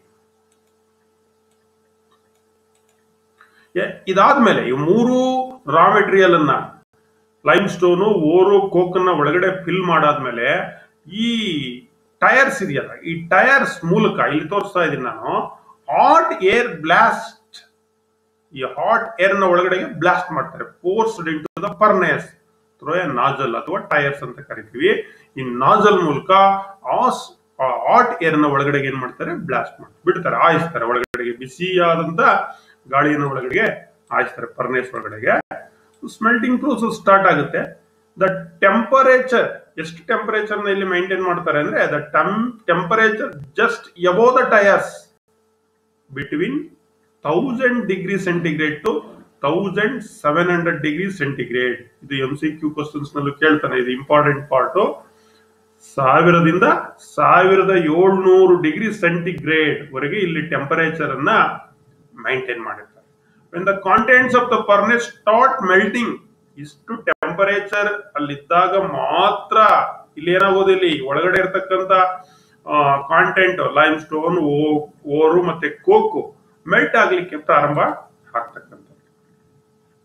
ಎ- ಇದಾದ್ಮೇಲೆ ಈ ಮೂರು ರಾ ಮೆಟೀರಿಯಲ್ ಅನ್ನ ಲೈಮ್ ಸ್ಟೋನು ಓರು ಕೋಕನ್ನ ಒಳಗಡೆ ಫಿಲ್ ಮಾಡಾದ್ಮೇಲೆ ಈ ಟೈರ್ಸ್ ಇದೆಯಲ್ಲ ಈ ಟೈರ್ಸ್ ಮೂಲಕ ಇಲ್ಲಿ ತೋರಿಸ್ತಾ ಇದ್ದೀನಿ ನಾನು ಹಾಟ್ ಏರ್ ಬ್ಲಾಸ್ಟ್ ಈ ಹಾಟ್ ಏರ್ ನ ಒಳಗಡೆಗೆ ಬ್ಲಾಸ್ಟ್ ಮಾಡ್ತಾರೆ force into the furnace through a nozzle ಅಥವಾ ಟೈರ್ಸ್ ಅಂತ ಕರಿತೀವಿ ಈ ನಾಜಲ್ ಮೂಲಕ ಆಸ್ ಹಾಟ್ ಏರ್ ನ ಒಳಗಡೆಗೆ ಏನ್ ಮಾಡ್ತಾರೆ ಬ್ಲಾಸ್ಟ್ ಮಾಡ್ತಾರೆ ಬಿಡ್ತಾರೆ ಆಯಿಸ್ತಾರೆ ಒಳಗಡೆಗೆ ಬಿಸಿಯಾದಂತ ಗಾಳಿಯನ್ನು ಒಳಗಡೆಗೆ ಆಯಿಸ್ತಾರೆ ಫರ್ನೇಸ್ ಒಳಗಡೆಗೆ ಸ್ಮೆಲ್ಟಿಂಗ್ ಪ್ರೋಸೆಸ್ ಸ್ಟಾರ್ಟ್ ಆಗುತ್ತೆ ದ ಟೆಂಪರೇಚರ್ ಎಷ್ಟು ಟೆಂಪರೇಚರ್ ನ ಇಲ್ಲಿ ಮೈಂಟೈನ್ ಮಾಡ್ತಾರೆ ಅಂದ್ರೆ ದ ಟೆಂ temperature just above the tuyeres between thousand degree centigrade to thousand seven hundred degree centigrade ಇದು ಎಂ ಸಿ ಕ್ಯೂ ಕ್ವಶನ್ಸ್ ನಲ್ಲೂ ಕೇಳ್ತಾನೆ ಇದು ಇಂಪಾರ್ಟೆಂಟ್ ಪಾರ್ಟ್ ಸಾವಿರದಿಂದ ಸಾವಿರದ ಏಳ್ನೂರು ಡಿಗ್ರಿ ಸೆಂಟಿಗ್ರೇಡ್ ವರೆಗೆ ಇಲ್ಲಿ ಟೆಂಪರೇಚರ್ ಅನ್ನ ಮೈಂಟೈನ್ ಮಾಡಿರ್ತಾರೆ when the contents of the furnace start melting ಇಷ್ಟು ಟೆಂಪರೇಚರ್ ಅಲ್ಲಿದ್ದಾಗ ಮಾತ್ರ ಇಲ್ಲಿ ಏನಾಗೋದು ಇಲ್ಲಿ ಒಳಗಡೆ ಇರತಕ್ಕಂತ ಕಾಂಟೆಂಟ್ ಲೈಮ್ ಸ್ಟೋನ್ ಓರು ಮತ್ತೆ ಕೋಕು ಮೆಲ್ಟ್ ಆಗ್ಲಿಕ್ಕೆ ಪ್ರಾರಂಭ ಆಗ್ತಕ್ಕಂಥದ್ದು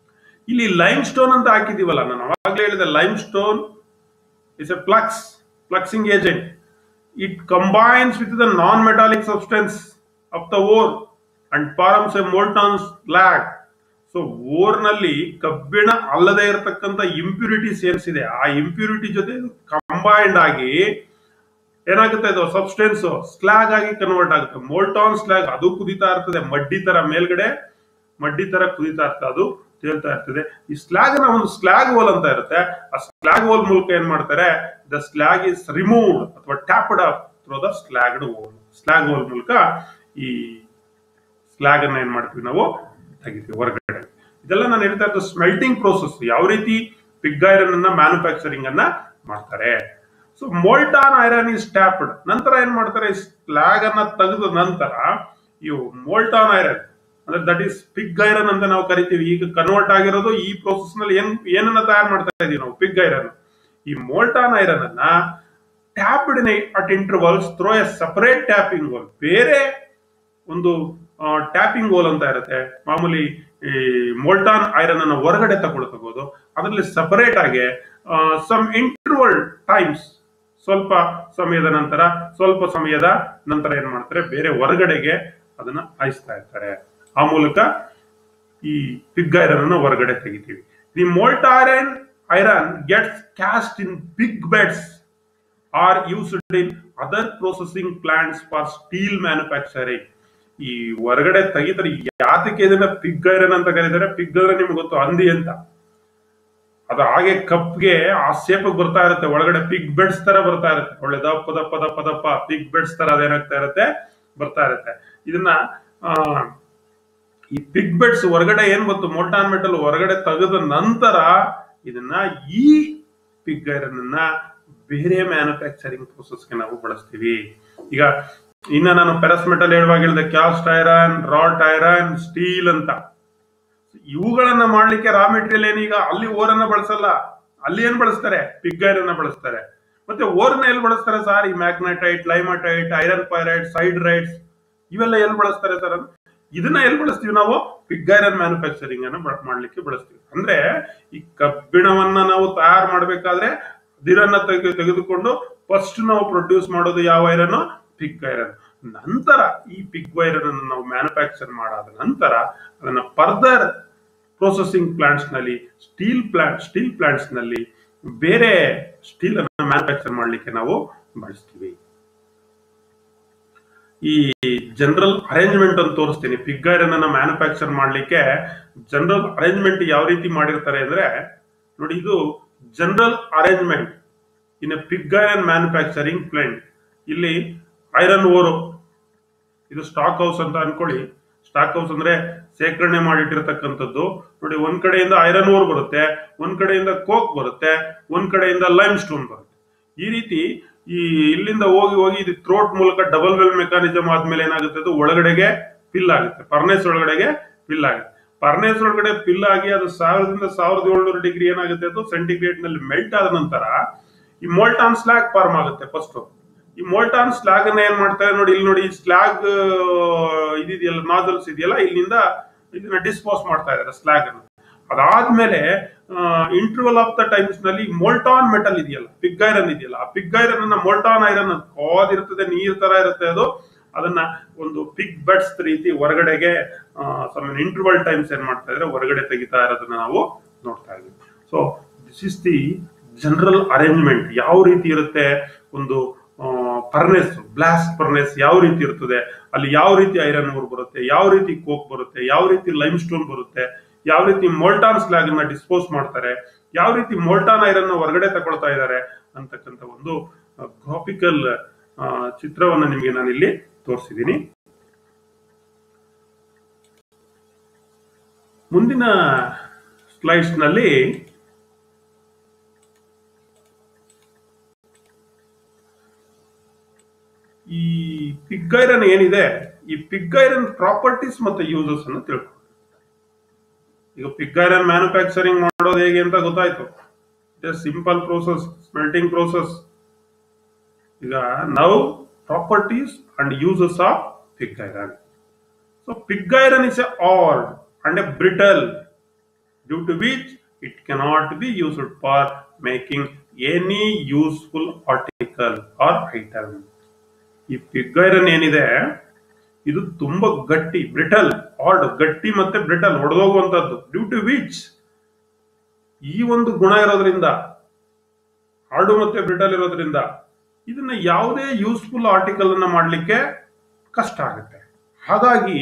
ಇಲ್ಲಿ ಲೈಮ್ ಸ್ಟೋನ್ ಅಂತ ಹಾಕಿದೀವಲ್ಲ ನಾನು ಅವಾಗಲೇ ಹೇಳಿದೆ limestone is a flux, fluxing agent. It combines with the non-metallic substance of the ore and forms a molten slag. So ನಲ್ಲಿ ಕಬ್ಬಿಣ ಅಲ್ಲದೆ ಇರತಕ್ಕಂತ ಇಂಪ್ಯೂರಿಟೀಸ್ ಏನಿದೆ ಆ ಇಂಪ್ಯೂರಿಟಿ ಜೊತೆ ಕಂಬೈಂಡ್ ಆಗಿ ಏನಾಗುತ್ತೆ ಅದು ಸಬ್ಸ್ಟೆನ್ಸ್ ಸ್ಲಾಗ್ ಆಗಿ ಕನ್ವರ್ಟ್ ಆಗುತ್ತೆ ಮೋಲ್ಟಾನ್ ಸ್ಲಾಗ್ ಅದು ಕುದಿತಾ ಇರ್ತದೆ ಮಡ್ಡಿ ತರ ಮೇಲ್ಗಡೆ ಮಡ್ಡಿ ತರ ಕುದಿತಾ ಇರ್ತದೆ ಅದು ತೇಲ್ತಾ ಇರ್ತದೆ ಈ ಸ್ಲಾಗ್ ನ ಒಂದು ಸ್ಲಾಗ್ ಹೋಲ್ ಅಂತ ಇರುತ್ತೆ ಆ ಸ್ಲಾಗ್ ಹೋಲ್ ಮೂಲಕ ಏನ್ ಮಾಡ್ತಾರೆ the slag is removed or tapped up through the slagged hole slag hole ಮೂಲಕ ಈ ಸ್ಲಾಗ್ ಅನ್ನ ಏನ್ ಮಾಡ್ತೀವಿ ನಾವು ತೆಗಿತೀವಿ ಹೊರಗಡೆ ಇದೆಲ್ಲ ನಾನು ಹೇಳ್ತಾ ಇರೋದು ಸ್ಮೆಲ್ಟಿಂಗ್ ಪ್ರೋಸೆಸ್ ಯಾವ ರೀತಿ ಪಿಗ್ ಐರನ್ ಅನ್ನ ಮ್ಯಾನುಫ್ಯಾಕ್ಚರಿಂಗ್ ಅನ್ನ ಮಾಡ್ತಾರೆ so molten iron is tapped ನಂತರ ಏನ್ ಮಾಡ್ತಾರೆ ಸ್ಲಾಗ್ ಅನ್ನ ತೆಗೆದ ನಂತರ ಇವು ಮೋಲ್ಟಾನ್ ಐರನ್ ಅಂದ್ರೆ ದಟ್ ಈಸ್ ಪಿಗ್ ಐರನ್ ಅಂತ ನಾವು ಕರಿತೀವಿ ಈಗ ಕನ್ವರ್ಟ್ ಆಗಿರೋದು ಈ ಪ್ರೋಸೆಸ್ ನಲ್ಲಿ ಏನ್ ಏನನ್ನ ತಯಾರು ಮಾಡ್ತಾ ಇದೀವಿ ನಾವು ಪಿಗ್ ಐರನ್ ಈ ಮೋಲ್ಟಾನ್ ಐರನ್ ಅನ್ನ tapped at intervals through a separate tapping hole ಬೇರೆ ಒಂದು ಟ್ಯಾಪಿಂಗ್ ಹೋಲ್ ಅಂತ ಇರುತ್ತೆ ಮಾಮೂಲಿ ಈ ಮೋಲ್ಟಾನ್ ಐರನ್ ಅನ್ನ ಹೊರಗಡೆ ತಗೊಳ್ಳೋ ತಗೋದು ಅದರಲ್ಲಿ ಸಪರೇಟ್ ಆಗಿ ಸಮ್ ಇಂಟರ್ವಲ್ ಟೈಮ್ಸ್ ಸ್ವಲ್ಪ ಸಮಯದ ನಂತರ ಸ್ವಲ್ಪ ಸಮಯದ ನಂತರ ಏನ್ ಮಾಡ್ತಾರೆ ಬೇರೆ ಹೊರಗಡೆಗೆ ಅದನ್ನ ಹಾಯಿಸ್ತಾ ಇರ್ತಾರೆ ಆ ಮೂಲಕ ಈ ಪಿಗ್ ಐರನ್ ಅನ್ನು ಹೊರಗಡೆ ತೆಗಿತೀವಿ the molt iron iron gets cast in big beds are used in other processing plants for steel manufacturing ಈ ಹೊರಗಡೆ ತೆಗಿತಾರೆ ಯಾತಕ್ಕೆ ಇದನ್ನ ಪಿಗ್ ಐರನ್ ಅಂತ ಕರೀತಾರೆ ಪಿಗ್ ಅಂದ್ರೆ ನಿಮ್ಗೆ ಗೊತ್ತು ಹಂದಿ ಅಂತ ಅದು ಹಾಗೆ ಕಪ್ಗೆ ಆ ಸೇಪ್ ಬರ್ತಾ ಇರುತ್ತೆ ಒಳಗಡೆ ಪಿಗ್ ಬೆಡ್ಸ್ ತರ ಬರ್ತಾ ಇರುತ್ತೆ ಒಳ್ಳೆ ದಪ್ಪ ದಪ್ಪ ದಪ್ಪ ದಪ್ಪ ಪಿಗ್ ಬೆಡ್ಸ್ ತರ ಅದೇನಾಗ್ತಾ ಇರುತ್ತೆ ಬರ್ತಾ ಇರುತ್ತೆ ಇದನ್ನ ಆ, ಈ ಪಿಗ್ ಬೆಡ್ಸ್ ಹೊರಗಡೆ ಏನ್ ಗೊತ್ತು ಮೋಲ್ಟಾನ್ ಮೆಟಲ್ ಹೊರಗಡೆ ತೆಗೆದ ನಂತರ ಇದನ್ನ ಈ ಪಿಗ್ ಐರನ್ ಅನ್ನ ಬೇರೆ ಮ್ಯಾನುಫ್ಯಾಕ್ಚರಿಂಗ್ ಗೆ ನಾವು ಬಳಸ್ತೀವಿ ಈಗ ಇನ್ನ ನಾನು ಪೆರಸ್ ಮೆಟಲ್ ಹೇಳುವಾಗ ಹೇಳಿದೆ cast iron wrought iron steel ಅಂತ ಇವುಗಳನ್ನ ಮಾಡ್ಲಿಕ್ಕೆ ರಾ ಮೆಟೀರಿಯಲ್ ಏನೀಗ ಅಲ್ಲಿ ಓರನ್ನ ಬಳಸಲ್ಲ ಅಲ್ಲಿ ಏನ್ ಬಳಸ್ತಾರೆ ಪಿಗ್ ಐರನ್ ಬಳಸ್ತಾರೆ ಮತ್ತೆ ಓರ್ನ ಎಲ್ಲಿ ಬಳಸ್ತಾರೆ ಸರ್ ಈ magnetite limonite iron pyrite siderites ಇವೆಲ್ಲ ಎಲ್ಲಿ ಬಳಸ್ತಾರೆ ಸರ್ ಇದನ್ನ ಎಲ್ಲಿ ಬಳಸ್ತೀವಿ ನಾವು ಪಿಗ್ ಐರನ್ ಮ್ಯಾನುಫ್ಯಾಕ್ಚರಿಂಗ್ ಅನ್ನ ಬಳ- ಮಾಡ್ಲಿಕ್ಕೆ ಬಳಸ್ತೀವಿ ಅಂದ್ರೆ ಈ ಕಬ್ಬಿಣವನ್ನ ನಾವು ತಯಾರು ಮಾಡ್ಬೇಕಾದ್ರೆ ದಿರನ್ನ ತೆಗೆ ತೆಗೆದುಕೊಂಡು ಫಸ್ಟ್ ನಾವು ಪ್ರೊಡ್ಯೂಸ್ ಮಾಡೋದು ಯಾವ ಐರನ್ ಪಿಗ್ ಐರನ್ ನಂತರ ಈ ಪಿಗ್ ಐರನ್ ಅನ್ನು ನಾವು ಮ್ಯಾನುಫ್ಯಾಕ್ಚರ್ ಮಾಡಾದ ನಂತರ ಅದನ್ನ ಫರ್ದರ್ ಪ್ರೊಸೆಸಿಂಗ್ ಪ್ಲಾಂಟ್ಸ್ ನಲ್ಲಿ ಸ್ಟೀಲ್ ಪ್ಲಾಂಟ್ ಸ್ಟೀಲ್ ಪ್ಲಾಂಟ್ಸ್ ನಲ್ಲಿ ಬೇರೆ ಸ್ಟೀಲ್ ಅನ್ನ ಮ್ಯಾನುಫ್ಯಾಕ್ಚರ್ ಮಾಡ್ಲಿಕ್ಕೆ ನಾವು ಬಳಸ್ತೀವಿ ಈ ಜನರಲ್ ಅರೇಂಜ್ಮೆಂಟ್ ಅಂತ ತೋರಿಸ್ತೀನಿ ಪಿಗ್ ಐರನ್ ಅನ್ನ ಮ್ಯಾನುಫ್ಯಾಕ್ಚರ್ ಮಾಡ್ಲಿಕ್ಕೆ ಜನರಲ್ ಅರೇಂಜ್ಮೆಂಟ್ ಯಾವ ರೀತಿ ಮಾಡಿರ್ತಾರೆ ಅಂದ್ರೆ ನೋಡಿ ಇದು general arrangement in pig iron manufacturing plant ಇಲ್ಲಿ ಐರನ್ ಓರು ಇದು ಸ್ಟಾಕ್ ಹೌಸ್ ಅಂತ ಅನ್ಕೊಳ್ಳಿ ಸ್ಟಾಕ್ ಹೌಸ್ ಅಂದ್ರೆ ಶೇಖರಣೆ ಮಾಡಿಟ್ಟಿರ್ತಕ್ಕಂಥದ್ದು ನೋಡಿ ಒಂದ್ ಕಡೆಯಿಂದ ಐರನ್ ಓರ್ ಬರುತ್ತೆ ಒಂದ್ ಕಡೆಯಿಂದ ಕೋಕ್ ಬರುತ್ತೆ ಒಂದ್ ಕಡೆಯಿಂದ ಲೈಮ್ ಸ್ಟೋನ್ ಬರುತ್ತೆ ಈ ರೀತಿ ಈ ಇಲ್ಲಿಂದ ಹೋಗಿ ಹೋಗಿ ಇದು ಥ್ರೋಟ್ ಮೂಲಕ ಡಬಲ್ ವೆಲ್ ಮೆಕಾನಿಸಮ್ ಆದ್ಮೇಲೆ ಏನಾಗುತ್ತೆ ಅದು ಒಳಗಡೆಗೆ ಫಿಲ್ ಆಗುತ್ತೆ ಫರ್ನೇಸ್ ಒಳಗಡೆಗೆ ಫಿಲ್ ಆಗುತ್ತೆ ಫರ್ನೇಸ್ ಒಳಗಡೆ ಫಿಲ್ ಆಗಿ ಅದು ಸಾವಿರದಿಂದ ಸಾವಿರದ ಏಳ್ನೂರು ಡಿಗ್ರಿ ಏನಾಗುತ್ತೆ ಅದು ಸೆಂಟಿಗ್ರೇಡ್ ನಲ್ಲಿ ಮೆಲ್ಟ್ ಆದ ನಂತರ ಈ ಮೋಲ್ಟಾನ್ ಸ್ಲಾಗ್ ಫಾರ್ಮ್ ಆಗುತ್ತೆ ಫಸ್ಟ್ ಈ ಮೋಲ್ಟಾನ್ ಸ್ಲಾಗ್ ಅನ್ನ ಏನ್ ಮಾಡ್ತಾರೆ ನೋಡಿ ಇಲ್ಲಿ ನೋಡಿ ಸ್ಲಾಗ್ ಇದಿದೆಯಲ್ಲ ನಾಜಲ್ಸ್ ಇದೆಯಲ್ಲ ಇಲ್ಲಿಂದ ಇದನ್ನ ಡಿಸ್ಪೋಸ್ ಮಾಡ್ತಾ ಇದ್ದಾರೆ ಸ್ಲಾಗ್ ಅನ್ನು ಅದಾದ್ಮೇಲೆ ಇಂಟರ್ವಲ್ ಆಫ್ ದ ಟೈಮ್ಸ್ ನಲ್ಲಿ ಮೋಲ್ಟಾನ್ ಮೆಟಲ್ ಇದೆಯಲ್ಲ ಪಿಗ್ ಐರನ್ ಇದೆಯಲ್ಲ ಆ ಪಿಗ್ ಐರನ್ ಅನ್ನ ಮೋಲ್ಟಾನ್ ಐರನ್ ಕಾದಿರ್ತದೆ ನೀರ್ ತರ ಇರುತ್ತೆ ಅದು ಅದನ್ನ ಒಂದು ಪಿಗ್ ಬೆಡ್ಸ್ ರೀತಿ ಹೊರಗಡೆಗೆ ಸಮ್ ಇಂಟರ್ವಲ್ ಟೈಮ್ಸ್ ಏನ್ ಮಾಡ್ತಾ ಇದ್ರೆ ಹೊರಗಡೆ ತೆಗಿತಾ ಇರೋದನ್ನ ನಾವು ನೋಡ್ತಾ ಇದ್ದೀವಿ so this is the general arrangement ಯಾವ ರೀತಿ ಇರುತ್ತೆ ಒಂದು ಫರ್ನೆಸ್ ಬ್ಲಾಸ್ಟ್ ಫರ್ನೆಸ್ ಯಾವ ರೀತಿ ಇರ್ತದೆ ಅಲ್ಲಿ ಯಾವ ರೀತಿ ಐರನ್ ಓರ್ ಬರುತ್ತೆ ಯಾವ ರೀತಿ ಕೋಕ್ ಬರುತ್ತೆ ಯಾವ ರೀತಿ ಲೈಮ್ ಸ್ಟೋನ್ ಬರುತ್ತೆ ಯಾವ ರೀತಿ ಮೋಲ್ಟಾನ್ ಸ್ಲಾಗ್ ಅನ್ನ ಡಿಸ್ಪೋಸ್ ಮಾಡ್ತಾರೆ ಯಾವ ರೀತಿ ಮೋಲ್ಟಾನ್ ಐರನ್ ಹೊರಗಡೆ ತಗೊಳ್ತಾ ಇದ್ದಾರೆ ಅಂತಕ್ಕಂಥ ಒಂದು ಗ್ರಾಫಿಕಲ್ ಚಿತ್ರವನ್ನ ನಿಮಗೆ ನಾನು ಇಲ್ಲಿ ತೋರಿಸಿದ್ದೀನಿ ಮುಂದಿನ ಸ್ಲೈಡ್ಸ್ ನಲ್ಲಿ ಈ ಪಿಗ್ ಐರನ್ ಏನಿದೆ ಈ ಪಿಗ್ ಐರನ್ ಪ್ರಾಪರ್ಟೀಸ್ ಮತ್ತೆ ಯೂಸಸ್ ಅನ್ನು ತಿಳ್ಕೊಂಡು ಈಗ ಪಿಗ್ ಐರನ್ ಮ್ಯಾನುಫ್ಯಾಕ್ಚರಿಂಗ್ ಮಾಡೋದು ಹೇಗೆ ಅಂತ ಗೊತ್ತಾಯ್ತು it simple process smelting process ಈಗ now properties and uses of pig iron so pig iron is a hard and a brittle due to which it cannot be used for making any useful article or item ಈ pig iron ಏನಿದೆ ಇದು ತುಂಬಾ ಗಟ್ಟಿ brittle hard ಗಟ್ಟಿ ಮತ್ತೆ brittle ಒಡೆದೋಗುವಂತದ್ದು due to which ಈ ಒಂದು ಗುಣ ಇರೋದ್ರಿಂದ ಹಾರ್ಡು ಮತ್ತೆ ಬ್ರಿಟಲ್ ಇರೋದ್ರಿಂದ ಇದನ್ನ ಯಾವುದೇ ಯೂಸ್ಫುಲ್ ಆರ್ಟಿಕಲ್ ಅನ್ನ ಮಾಡಲಿಕ್ಕೆ ಕಷ್ಟ ಆಗುತ್ತೆ ಹಾಗಾಗಿ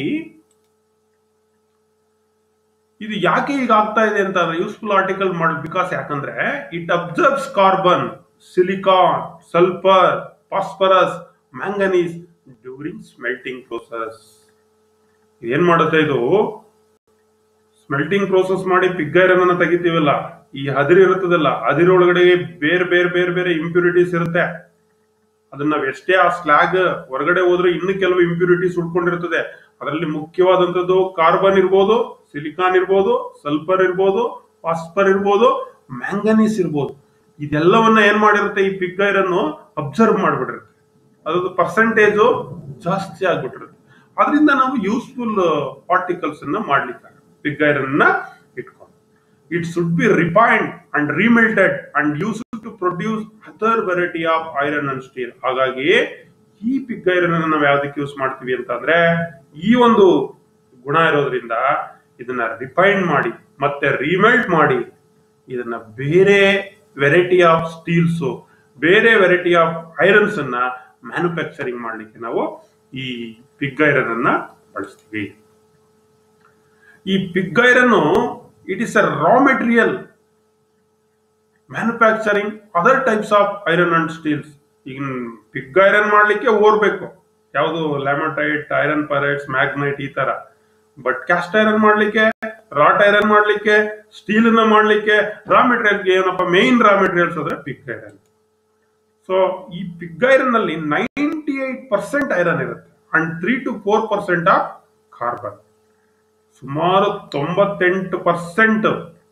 ಇದು ಯಾಕೆ ಈಗ ಆಗ್ತಾ ಇದೆ ಅಂತ ಅಂದ್ರೆ ಯೂಸ್ಫುಲ್ ಆರ್ಟಿಕಲ್ ಮಾಡಿ ಬಿಕಾಸ್ ಯಾಕಂದ್ರೆ it absorbs carbon silicon sulphur phosphorus manganese during smelting process ಏನ್ ಮಾಡುತ್ತೆ ಇದು ಸ್ಮೆಲ್ಟಿಂಗ್ ಪ್ರೋಸೆಸ್ ಮಾಡಿ ಪಿಗ್ ಐರನ್ ಅನ್ನ ತೆಗಿತೀವಲ್ಲ ಈ ಹದಿರು ಇರುತ್ತದಲ್ಲ ಹದಿರೊಳಗಡೆ ಬೇರೆ ಬೇರೆ ಬೇರೆ ಬೇರೆ ಇಂಪ್ಯೂರಿಟೀಸ್ ಇರುತ್ತೆ ಅದನ್ನ ನಾವ್ ಎಷ್ಟೇ ಆ ಸ್ಲಾಗ್ ಹೊರಗಡೆ ಹೋದ್ರೆ ಇನ್ನು ಕೆಲವು ಇಂಪ್ಯೂರಿಟೀಸ್ ಉಳ್ಕೊಂಡಿರ್ತದೆ ಅದರಲ್ಲಿ ಮುಖ್ಯವಾದಂತದ್ದು ಕಾರ್ಬನ್ ಇರ್ಬೋದು ಸಿಲಿಕಾನ್ ಇರ್ಬೋದು ಸಲ್ಫರ್ ಇರ್ಬೋದು ಫಾಸ್ಫರ್ ಇರ್ಬೋದು ಮ್ಯಾಂಗನೀಸ್ ಇರ್ಬೋದು ಇದೆಲ್ಲವನ್ನ ಏನ್ ಮಾಡಿರುತ್ತೆ ಈ ಪಿಗ್ ಐರನ್ ಅಬ್ಸರ್ವ್ ಮಾಡ್ಬಿಟ್ಟಿರುತ್ತೆ ಅದ್ರದ್ದು ಪರ್ಸೆಂಟೇಜು ಜಾಸ್ತಿ ಆಗ್ಬಿಟ್ಟಿರುತ್ತೆ ಅದರಿಂದ ನಾವು ಯೂಸ್ಫುಲ್ ಪಾರ್ಟಿಕಲ್ಸ್ ಅನ್ನ ಮಾಡ್ಲಿಕ್ಕೆ ಪಿಗ್ ಐರನ್ ನ ಇಟ್ಕೊಂಡು it should be refined and remelted and use to produce other variety of iron and steel ಹಾಗಾಗಿ ಈ ಪಿಗ್ ಐರನ್ ಅನ್ನು ನಾವು ಯಾವ್ದಕ್ಕೆ ಯೂಸ್ ಮಾಡ್ತೀವಿ ಅಂತಂದ್ರೆ ಈ ಒಂದು ಗುಣ ಇರೋದ್ರಿಂದ ಇದನ್ನ ರಿಫೈನ್ ಮಾಡಿ ಮತ್ತೆ ರಿಮೆಲ್ಟ್ ಮಾಡಿ ಇದನ್ನ ಬೇರೆ ವೆರೈಟಿ ಆಫ್ ಸ್ಟೀಲ್ಸ್ ಬೇರೆ ವೆರೈಟಿ ಆಫ್ ಐರನ್ಸ್ ಅನ್ನ ಮ್ಯಾನುಫ್ಯಾಕ್ಚರಿಂಗ್ ಮಾಡ್ಲಿಕ್ಕೆ ನಾವು ಈ ಪಿಗ್ ಐರನ್ ಅನ್ನ ಬಳಸ್ತೀವಿ ಈ pig iron it is a raw material manufacturing other types of iron and steels ಈಗ ಪಿಗ್ ಐರನ್ ಮಾಡ್ಲಿಕ್ಕೆ ಓರ್ಬೇಕು ಯಾವುದು ಲ್ಯಾಮಟೈಟ್ ಐರನ್ ಪೈರೈಟ್ಸ್ ಮ್ಯಾಗ್ನೈಟ್ ಈ ತರ ಬಟ್ ಕ್ಯಾಸ್ಟ್ ಐರನ್ ಮಾಡ್ಲಿಕ್ಕೆ ರಾಟ್ ಐರನ್ ಮಾಡ್ಲಿಕ್ಕೆ ಸ್ಟೀಲ್ ನ ಮಾಡ್ಲಿಕ್ಕೆ ರಾ ಮೆಟೀರಿಯಲ್ ಏನಪ್ಪ ಮೇನ್ ರಾ ಮೆಟೀರಿಯಲ್ಸ್ ಅಂದ್ರೆ ಪಿಗ್ ಐರನ್ ಸೊ ಈ ಪಿಗ್ ಐರನ್ ಅಲ್ಲಿ ನೈಂಟಿ ಏಟ್ ಪರ್ಸೆಂಟ್ ಐರನ್ ಇರುತ್ತೆ and three to four percent of carbon ಸುಮಾರು ತೊಂಬತ್ತೆಂಟು ಪರ್ಸೆಂಟ್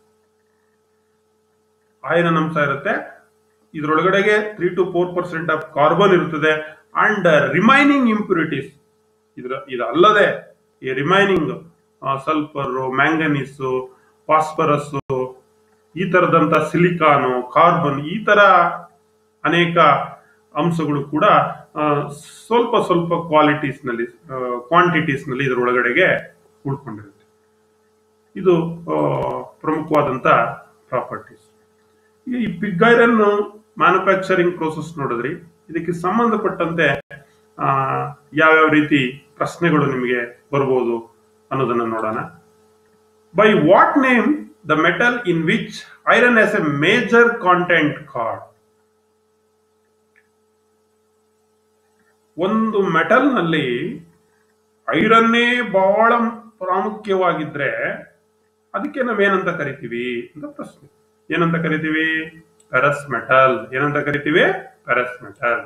ಐರನ್ ಅಂಶ ಇರುತ್ತೆ ಇದರೊಳಗಡೆಗೆ three to four percent of carbon ಇರ್ತದೆ ಅಂಡ್ ರಿಮೈನಿಂಗ್ ಇಂಪ್ಯೂರಿಟೀಸ್ ಇದ್ರ ಇದಲ್ಲದೆ ಈ ರಿಮೈನಿಂಗ್ ಸಲ್ಫರ್ ಮ್ಯಾಂಗನೀಸ್ ಫಾಸ್ಫರಸ್ ಈ ತರದಂತ ಸಿಲಿಕಾನು ಕಾರ್ಬನ್ ಈ ತರ ಅನೇಕ ಅಂಶಗಳು ಕೂಡ ಆ, ಸ್ವಲ್ಪ ಸ್ವಲ್ಪ ಕ್ವಾಲಿಟೀಸ್ ನಲ್ಲಿ ಕ್ವಾಂಟಿಟೀಸ್ ನಲ್ಲಿ ಇದರೊಳಗಡೆಗೆ ಉಳ್ಕೊಂಡಿರುತ್ತೆ ಇದು ಆ, ಪ್ರಮುಖವಾದಂತ ಪ್ರಾಪರ್ಟೀಸ್ ಈ ಪಿಗ್ ಐರನ್ ಮ್ಯಾನುಫ್ಯಾಕ್ಚರಿಂಗ್ ಪ್ರೋಸೆಸ್ ನೋಡಿದ್ರಿ ಇದಕ್ಕೆ ಸಂಬಂಧಪಟ್ಟಂತೆ ಆ, ಯಾವ್ಯಾವ ರೀತಿ ಪ್ರಶ್ನೆಗಳು ನಿಮಗೆ ಬರ್ಬೋದು ಅನ್ನೋದನ್ನ ನೋಡೋಣ by what name the metal in which iron S a major content called ಒಂದು ಮೆಟಲ್ ನಲ್ಲಿ ಐರನ್ನೇ ಬಹಳ ಪ್ರಾಮುಖ್ಯವಾಗಿದ್ರೆ ಅದಕ್ಕೆ ನಾವೇನಂತ ಕರಿತೀವಿ ಅಂತ ಪ್ರಶ್ನೆ ಏನಂತ ಕರಿತೀವಿ ಪೆರಸ್ ಮೆಟಲ್ ಏನಂತ ಕರಿತೀವಿ ferrous metal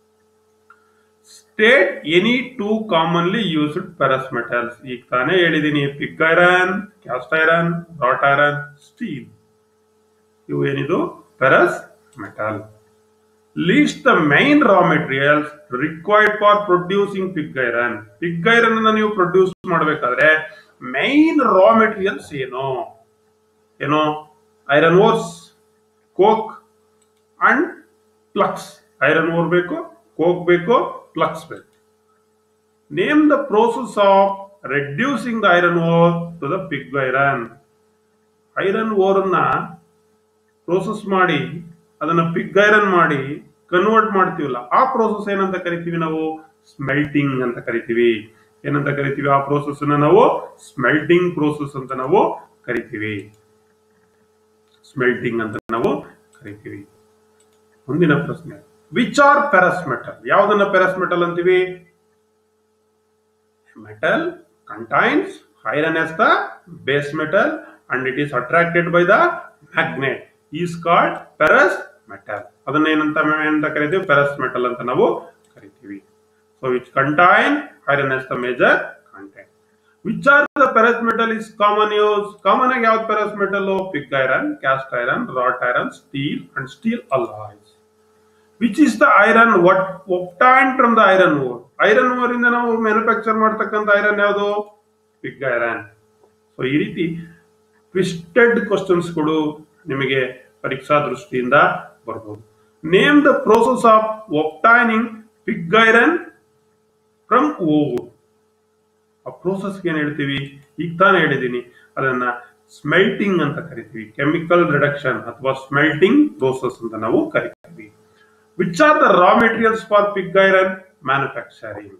state any two commonly used ferrous metals ಈಗ ತಾನೇ ಹೇಳಿದೀನಿ pig iron cast iron wrought iron steel ಇವು ಏನಿದು ferrous metal list the main raw materials required for producing pig iron pig iron ಅನ್ನ ನೀವು produce ಮಾಡಬೇಕಾದ್ರೆ main raw materials ಏನು ಏನು iron ores coke and flux iron ore ಬೇಕು coke ಬೇಕು flux ಬೇಕು name the process of reducing the iron ore to the pig iron iron ore ಅನ್ನ process ಮಾಡಿ ಅದನ್ನ ಪಿಗ್ ಐರನ್ ಮಾಡಿ ಕನ್ವರ್ಟ್ ಮಾಡ್ತೀವಲ್ಲ ಆ ಪ್ರೋಸೆಸ್ ಏನಂತ ಕರಿತೀವಿ ನಾವು ಸ್ಮೆಲ್ಟಿಂಗ್ ಅಂತ ಕರಿತೀವಿ ಏನಂತ ಕರಿತೀವಿ ಆ ಪ್ರೋಸೆಸ್ ಅನ್ನ ನಾವು ಸ್ಮೆಲ್ಟಿಂಗ್ ಪ್ರೋಸೆಸ್ ಅಂತ ನಾವು ಕರಿತೀವಿ ಸ್ಮೆಲ್ಟಿಂಗ್ ಅಂತ ನಾವು ಕರಿತೀವಿ ಮುಂದಿನ ಪ್ರಶ್ನೆ ವಿಚ್ ಆರ್ ಪೆರಸ್ ಮೆಟಲ್ ಯಾವ್ದನ್ನ ಪೆರಸ್ ಮೆಟಲ್ ಅಂತೀವಿ metal contains iron as the base metal and it is attracted by the magnet is called ferrous metal ಅದನ್ನ ಏನಂತ ಏನಂತ ಕರಿತೀವಿ ferrous metal ಅಂತ ನಾವು ಕರಿತೀವಿ so which contain iron as the major content which are the ferrous metal is common use common ಆಗಿ ಯಾವ್ದು ferrous metal pig iron cast iron wrought iron steel and steel alloys which is the iron what obtain from the iron ore iron ore ಇಂದ ನಾವು manufacture ಮಾಡ್ತಕ್ಕಂಥ iron ಯಾವುದು pig iron so ಈ ರೀತಿ twisted ಕ್ವಶನ್ಸ್ಗಳು ನಿಮಗೆ ಪರೀಕ್ಷಾ ದೃಷ್ಟಿಯಿಂದ ಬರ್ಬೋದು name the process of obtaining pig iron from ore ಆ ಪ್ರೋಸೆಸ್ಗೆ ಏನ್ ಹೇಳ್ತೀವಿ ಈಗ ತಾನೇ ಹೇಳಿದ್ದೀನಿ ಅದನ್ನ ಸ್ಮೆಲ್ಟಿಂಗ್ ಅಂತ ಕರಿತೀವಿ ಕೆಮಿಕಲ್ ರಿಡಕ್ಷನ್ ಅಥವಾ ಸ್ಮೆಲ್ಟಿಂಗ್ ಪ್ರೋಸೆಸ್ ಅಂತ ನಾವು ಕರಿತೀವಿ which are the raw materials for pig iron manufacturing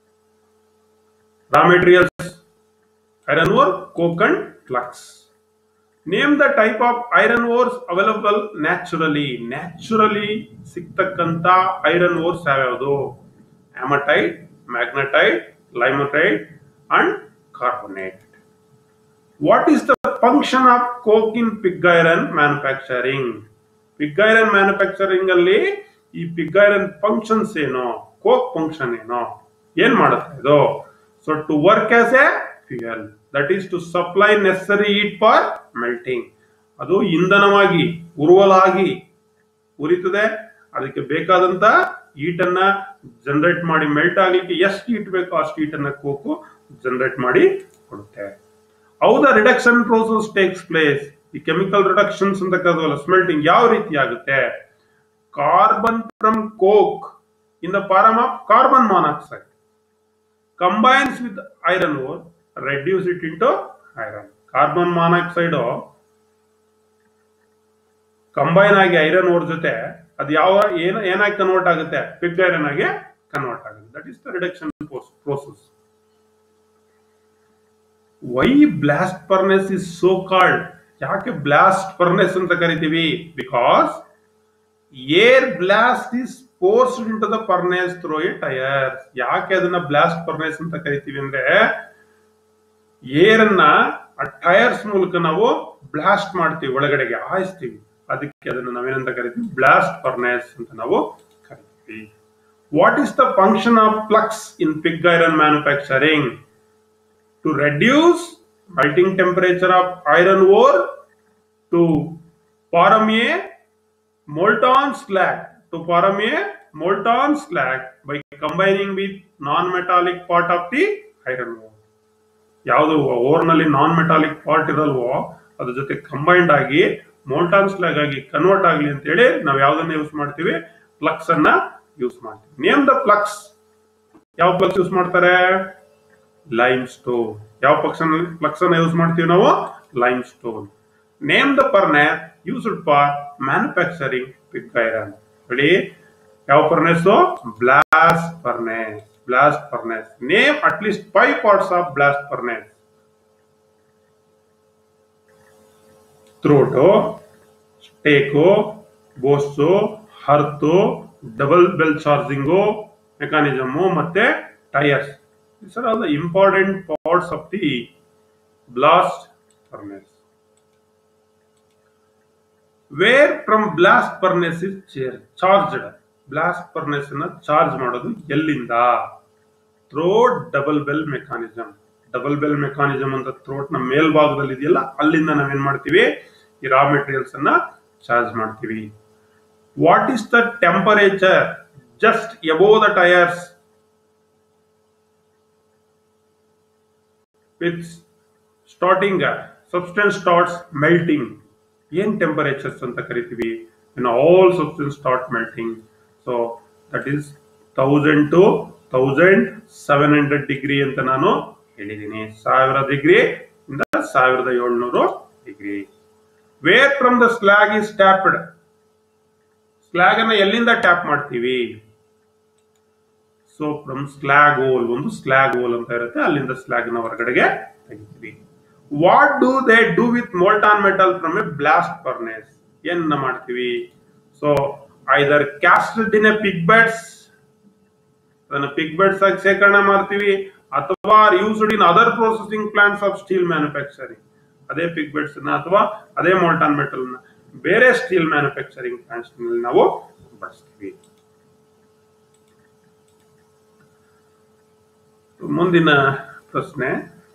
raw materials iron ore coke and flux name the type of iron ores available naturally naturally ಸಿಗ್ತಕ್ಕಂತ ಐರನ್ ಓರ್ಸ್ ಯಾವ್ಯಾವುದು hematite magnetite limonite and carbonate what is the function of coke in pig iron manufacturing pig iron manufacturing ಅಲ್ಲಿ ಈ pig iron functions ಏನು coke function ಏನು ಏನ್ ಮಾಡುತ್ತೆ ಇದು so to work as a fuel that is to supply necessary heat for melting ಅದು ಇಂಧನವಾಗಿ ಉರುವಲಾಗಿ ಉರಿತದೆ ಅದಕ್ಕೆ ಬೇಕಾದಂತ ಈಟ್ ಅನ್ನ ಜನರೇಟ್ ಮಾಡಿ ಮೆಲ್ಟ್ ಆಗ್ಲಿಕ್ಕೆ ಎಷ್ಟು ಈಟ್ ಬೇಕೋ ಅಷ್ಟು ಈಟ್ ಅನ್ನ ಕೋಕು ಜನರೇಟ್ ಮಾಡಿ ಕೊಡುತ್ತೆ how the reduction process takes place ಈ ಕೆಮಿಕಲ್ ರಿಡಕ್ಷನ್ಸ್ ಅಂತ ಕರೆದವಲ್ಲ ಸ್ಮೆಲ್ಟಿಂಗ್ ಯಾವ ರೀತಿ ಆಗುತ್ತೆ carbon from coke in the form of carbon monoxide combines with iron ore reduce it into iron carbon monoxide combine ಆಗಿ iron ore ಜೊತೆ ಅದು ಯಾವ ಏನ ಏನಾಗಿ ಕನ್ವರ್ಟ್ ಆಗುತ್ತೆ ಪಿಗ್ ಐರನ್ ಆಗಿ ಕನ್ವರ್ಟ್ ಆಗುತ್ತೆ that is the reduction process why blast furnace is so called ಯಾಕೆ ಬ್ಲಾಸ್ಟ್ ಫರ್ನೆಸ್ ಅಂತ ಕರಿತೀವಿ because air blast is forced into the furnace through a tuyere ಯಾಕೆ ಅದನ್ನ ಬ್ಲಾಸ್ಟ್ ಫರ್ನೆಸ್ ಅಂತ ಕರಿತೀವಿ ಅಂದ್ರೆ ಏರ್ ಅನ್ನ ಆ ಟೈರ್ಸ್ ಮೂಲಕ ನಾವು ಬ್ಲಾಸ್ಟ್ ಮಾಡ್ತೀವಿ ಒಳಗಡೆಗೆ ಹಾಯಿಸ್ತೀವಿ ಅದಕ್ಕೆ ಅದನ್ನ ನಾವೇನಂತ ಕರಿತೀವಿ ಬ್ಲಾಸ್ಟ್ ಫರ್ನೆಸ್ ಅಂತ ನಾವು ಕರಿತೀವಿ what is the function of flux in pig iron manufacturing to reduce melting temperature of iron ore to form a molten slag to form a molten slag by combining with non-metallic part of the iron ore ಯಾವುದು ಓರ್ನಲ್ಲಿ ನಾನ್ metallic part ಇರಲ್ವೋ ಅದ್ರ ಜೊತೆ combined ಆಗಿ molten slog ಆಗಿ convert ಆಗಲಿ ಅಂತ ಹೇಳಿ ನಾವು ಯಾವ್ದನ್ನ ಯೂಸ್ ಮಾಡ್ತೀವಿ ಫ್ಲಕ್ಸ್ ಅನ್ನ ಯೂಸ್ ಮಾಡ್ತೀವಿ ನೇಮ್ ದ ಫ್ಲಕ್ಸ್ ಯಾವ ಫ್ಲಕ್ಸ್ ಯೂಸ್ ಮಾಡ್ತಾರೆ ಲೈಮ್ ಸ್ಟೋನ್ ಯಾವ ಪಕ್ಷ ಫ್ಲಕ್ಸ್ ಅನ್ನ ಯೂಸ್ ಮಾಡ್ತೀವಿ ನಾವು limestone name the furnace used for manufacturing pig iron ಹೇಳಿ ಯಾವ furnace blast furnace blast furnace name at least five parts of blast furnace throat stack bosh hearth double bell charging mechanism ಮತ್ತೆ tuyeres These are all the important parts of the blast furnace. Where from blast furnace is char- charged? Blast furnace ಅನ್ನ charge ಮಾಡೋದು ಎಲ್ಲಿಂದ throat double bell mechanism double bell mechanism ಅಂತ throat ನ ಮೇಲ್ಭಾಗದಲ್ಲಿ ಇದೆಯಲ್ಲ ಅಲ್ಲಿಂದ ನಾವೇನ್ ಮಾಡ್ತೀವಿ ಈ ರಾ ಮೆಟೀರಿಯಲ್ಸ್ ಅನ್ನ ಚಾರ್ಜ್ ಮಾಡ್ತೀವಿ what is the temperature just above the tuyeres with starting uh, substance starts melting ಏನ್ ಟೆಂಪರೇಚರ್ಸ್ ಅಂತ ಕರಿತೀವಿ in all substance start melting so that is thousand to thousand seven hundred degree ಅಂತ ನಾನು ಹೇಳಿದ್ದೀನಿ ಸಾವಿರ degree ಇಂದ ಸಾವಿರದ ಏಳ್ನೂರು ಡಿಗ್ರಿ wear from the slag is tapped slag ಅನ್ನ ಎಲ್ಲಿಂದ ಟ್ಯಾಪ್ ಮಾಡ್ತೀವಿ ಸೊ ಫ್ರಮ್ ಸ್ಲಾಗ್ ಹೋಲ್ ಒಂದು ಸ್ಲಾಗ್ ಹೋಲ್ ಅಂತ ಇರುತ್ತೆ ಅಲ್ಲಿಂದ ಸ್ಲಾಗ್ ನ ಹೊರಗಡೆಗೆ ತೆಗಿತೀವಿ what do they do with molten metal from a blast furnace ಏನ್ ಮಾಡ್ತೀವಿ so either cast in a pig beds ಅದನ್ನ ಪಿಗ್ ಬೆಡ್ಸ್ ಆಗಿ ಶೇಖರಣೆ ಮಾಡ್ತೀವಿ ಅಥವಾ used in other processing plants of steel manufacturing ಅದೇ ಪಿಗ್ ಬೆಡ್ಸ್ ಅಥವಾ ಅದೇ ಮೋಲ್ಟಾನ್ ಮೆಟಲ್ ನ ಬೇರೆ ಸ್ಟೀಲ್ ಮ್ಯಾನುಫ್ಯಾಕ್ಚರಿಂಗ್ ಪ್ಲಾಂಟ್ಸ್ ನಾವು ಬಳಸ್ತೀವಿ ಮುಂದಿನ ಪ್ರಶ್ನೆ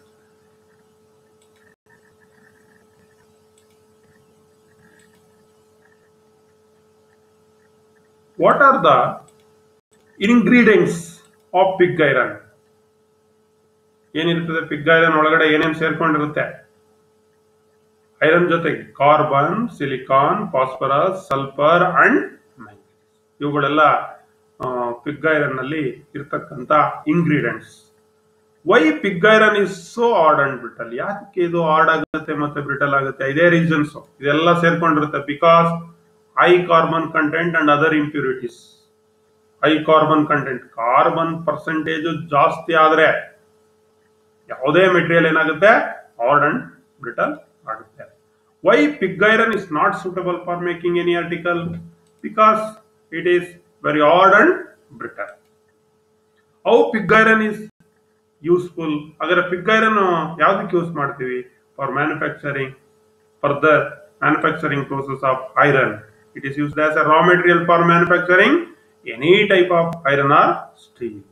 what are the ingredients of pig iron ಏನಿರ್ತದೆ ಪಿಗ್ ಐರನ್ ಒಳಗಡೆ ಏನೇನು ಸೇರ್ಕೊಂಡಿರುತ್ತೆ ಐರನ್ ಜೊತೆಗೆ carbon silicon phosphorus sulphur and ಇವುಗಳೆಲ್ಲ ಪಿಗ್ ಐರನ್ ನಲ್ಲಿ ಇರ್ತಕ್ಕಂಥ ingredients why pig iron is so hard and brittle ಯಾಕೆ ಇದು ಆರ್ಡ್ ಆಗುತ್ತೆ ಮತ್ತೆ ಬ್ರಿಟಲ್ ಆಗುತ್ತೆ ಇದೇ ರೀಸನ್ಸ್ ಇದೆಲ್ಲ ಸೇರ್ಕೊಂಡಿರುತ್ತೆ because high carbon content and other impurities high carbon content carbon percentage ಜಾಸ್ತಿ ಆದ್ರೆ ಯಾವುದೇ ಮೆಟೀರಿಯಲ್ ಏನಾಗುತ್ತೆ ಆರ್ಡ್ ಅಂಡ್ ಬ್ರಿಟಲ್ ಆಗುತ್ತೆ why pig iron is not suitable for making any article because it is very hard and brittle how pig iron is useful ಹಾಗಾದ್ರೆ pig iron ಯಾವ್ದಕ್ಕೆ use ಮಾಡ್ತೀವಿ for manufacturing further manufacturing process of iron it is used as a raw material for manufacturing any type of iron or steel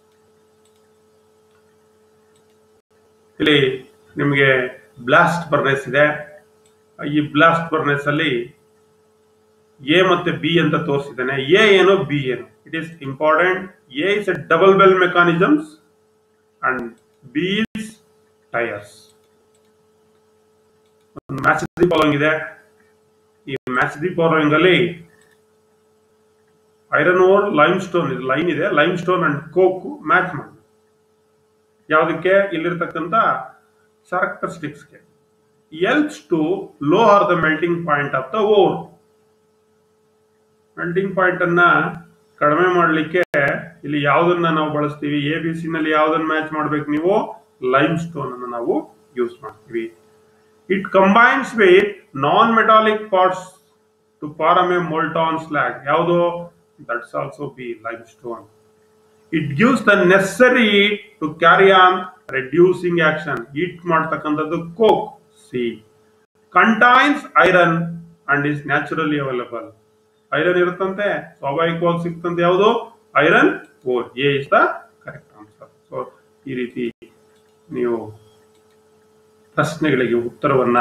ಇಲ್ಲಿ ನಿಮಗೆ blast ಬರ್ನೆಸ್ ಇದೆ ಈ blast ಬರ್ನೆಸ್ ಅಲ್ಲಿ A ಮತ್ತೆ B ಅಂತ ತೋರಿಸಿದ್ದೇನೆ ಎ ಏನು ಬಿ ಏನು it is important A is A double bell mechanisms and B is tuyeres match following ಇದೆ ಈ ಮ್ಯಾಚ್ ದಿ ಫಾಲೋಯಿಂಗ್ ಅಲ್ಲಿ ಐರನ್ ಓರ್ ಲೈಮ್ ಸ್ಟೋನ್ ಇದು ಲೈನ್ ಇದೆ limestone and coke match ಮಾಡಿ ಯಾವುದಕ್ಕೆ ಇಲ್ಲಿರ್ತಕ್ಕಂಥ ಕ್ಯಾರೆಕ್ಟರಿಸ್ಟಿಕ್ಸ್ಗೆ helps to lower the melting point of the ore melting point ಅನ್ನ ಕಡಿಮೆ ಮಾಡಲಿಕ್ಕೆ ಇಲ್ಲಿ ಯಾವುದನ್ನ ನಾವು ಬಳಸ್ತೀವಿ ಎ ಬಿ ಸಿ ನಲ್ಲಿ ಯಾವುದನ್ನ ಮ್ಯಾಚ್ ಮಾಡ್ಬೇಕು ನೀವು ಲೈಮ್ ಸ್ಟೋನ್ ಅನ್ನು ನಾವು ಯೂಸ್ ಮಾಡ್ತೀವಿ it combines with non metallic parts to form a molten slag ಯಾವುದು that's also B limestone it gives the necessary to carry on reducing action it ಮಾಡ್ತಕ್ಕಂಥದ್ದು coke C contains iron and is naturally available iron ಇರುತ್ತಂತೆ ಸ್ವಾಭಾವಿಕವಾಗಿ ಸಿಗ್ತಂತೆ ಯಾವುದು iron ore A is the correct answer so ಈ ರೀತಿ ನೀವು ಪ್ರಶ್ನೆಗಳಿಗೆ ಉತ್ತರವನ್ನ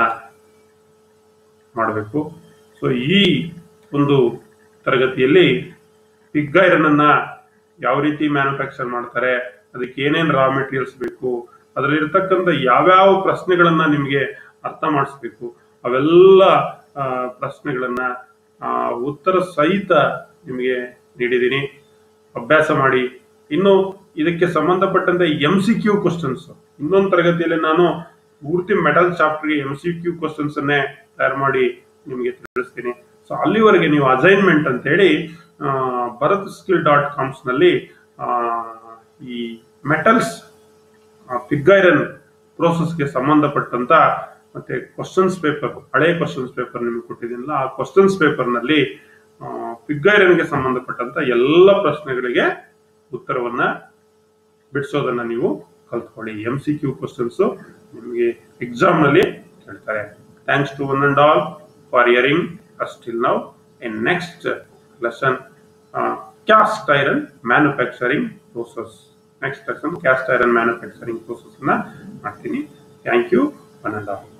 ಮಾಡಬೇಕು ಸೊ ಈ ಒಂದು ತರಗತಿಯಲ್ಲಿ ಪಿಗ್ ಐರನ್ ಅನ್ನ ಯಾವ ರೀತಿ ಮ್ಯಾನುಫ್ಯಾಕ್ಚರ್ ಮಾಡ್ತಾರೆ ಅದಕ್ಕೆ ಏನೇನು ರಾ ಮೆಟೀರಿಯಲ್ಸ್ ಬೇಕು ಅದರಲ್ಲಿರ್ತಕ್ಕಂಥ ಯಾವ್ಯಾವ ಪ್ರಶ್ನೆಗಳನ್ನ ನಿಮಗೆ ಅರ್ಥ ಮಾಡಿಸ್ಬೇಕು ಅವೆಲ್ಲ ಆ, ಪ್ರಶ್ನೆಗಳನ್ನ ಆ, ಉತ್ತರ ಸಹಿತ ನಿಮಗೆ ನೀಡಿದ್ದೀನಿ ಅಭ್ಯಾಸ ಮಾಡಿ ಇನ್ನು ಇದಕ್ಕೆ ಸಂಬಂಧಪಟ್ಟಂತೆ ಎಂ ಸಿ ಕ್ಯೂ ಕ್ವಶನ್ಸ್ ಇನ್ನೊಂದು ತರಗತಿಯಲ್ಲಿ ನಾನು ಪೂರ್ತಿ ಮೆಟಲ್ ಚಾಪ್ಟರ್ಗೆ ಎಂ ಸಿ ಕ್ಯೂ ಕ್ವಶನ್ಸ್ ಅನ್ನೇ ತಯಾರು ಮಾಡಿ ನಿಮಗೆ ತಿಳಿಸ್ತೀನಿ ಸೊ ಅಲ್ಲಿವರೆಗೆ ನೀವು ಅಸೈನ್ಮೆಂಟ್ ಅಂತ ಹೇಳಿ ಆ, ಭರತ್ ಸ್ಕಿಲ್ ಡಾಟ್ ಕಾಮ್ಸ್ ನಲ್ಲಿ ಆ, ಈ ಮೆಟಲ್ಸ್ ಪಿಗ್ ಐರನ್ ಪ್ರೋಸೆಸ್ಗೆ ಸಂಬಂಧಪಟ್ಟಂತ ಮತ್ತೆ ಕ್ವಶನ್ಸ್ ಪೇಪರ್ ಹಳೆ ಕ್ವಶನ್ಸ್ ಪೇಪರ್ ನಿಮಗೆ ಕೊಟ್ಟಿದ್ದೀನಲ್ಲ ಆ ಕ್ವಶನ್ಸ್ ಪೇಪರ್ ನಲ್ಲಿ ಪಿಗ್ ಐರನ್ಗೆ ಸಂಬಂಧಪಟ್ಟಂತ ಎಲ್ಲ ಪ್ರಶ್ನೆಗಳಿಗೆ ಉತ್ತರವನ್ನ ಬಿಡಿಸೋದನ್ನ ನೀವು ಕಲ್ತ್ಕೊಳ್ಳಿ ಎಂ ಸಿ ಕ್ಯೂ ಕ್ವಶನ್ಸ್ ನಿಮಗೆ ಎಕ್ಸಾಮ್ ನಲ್ಲಿ ಕೇಳ್ತಾರೆ thanks to one and all for hearing still now in next lesson cast iron manufacturing process next lesson cast iron manufacturing process ಅನ್ನ ಮಾಡ್ತೀನಿ thank you one and all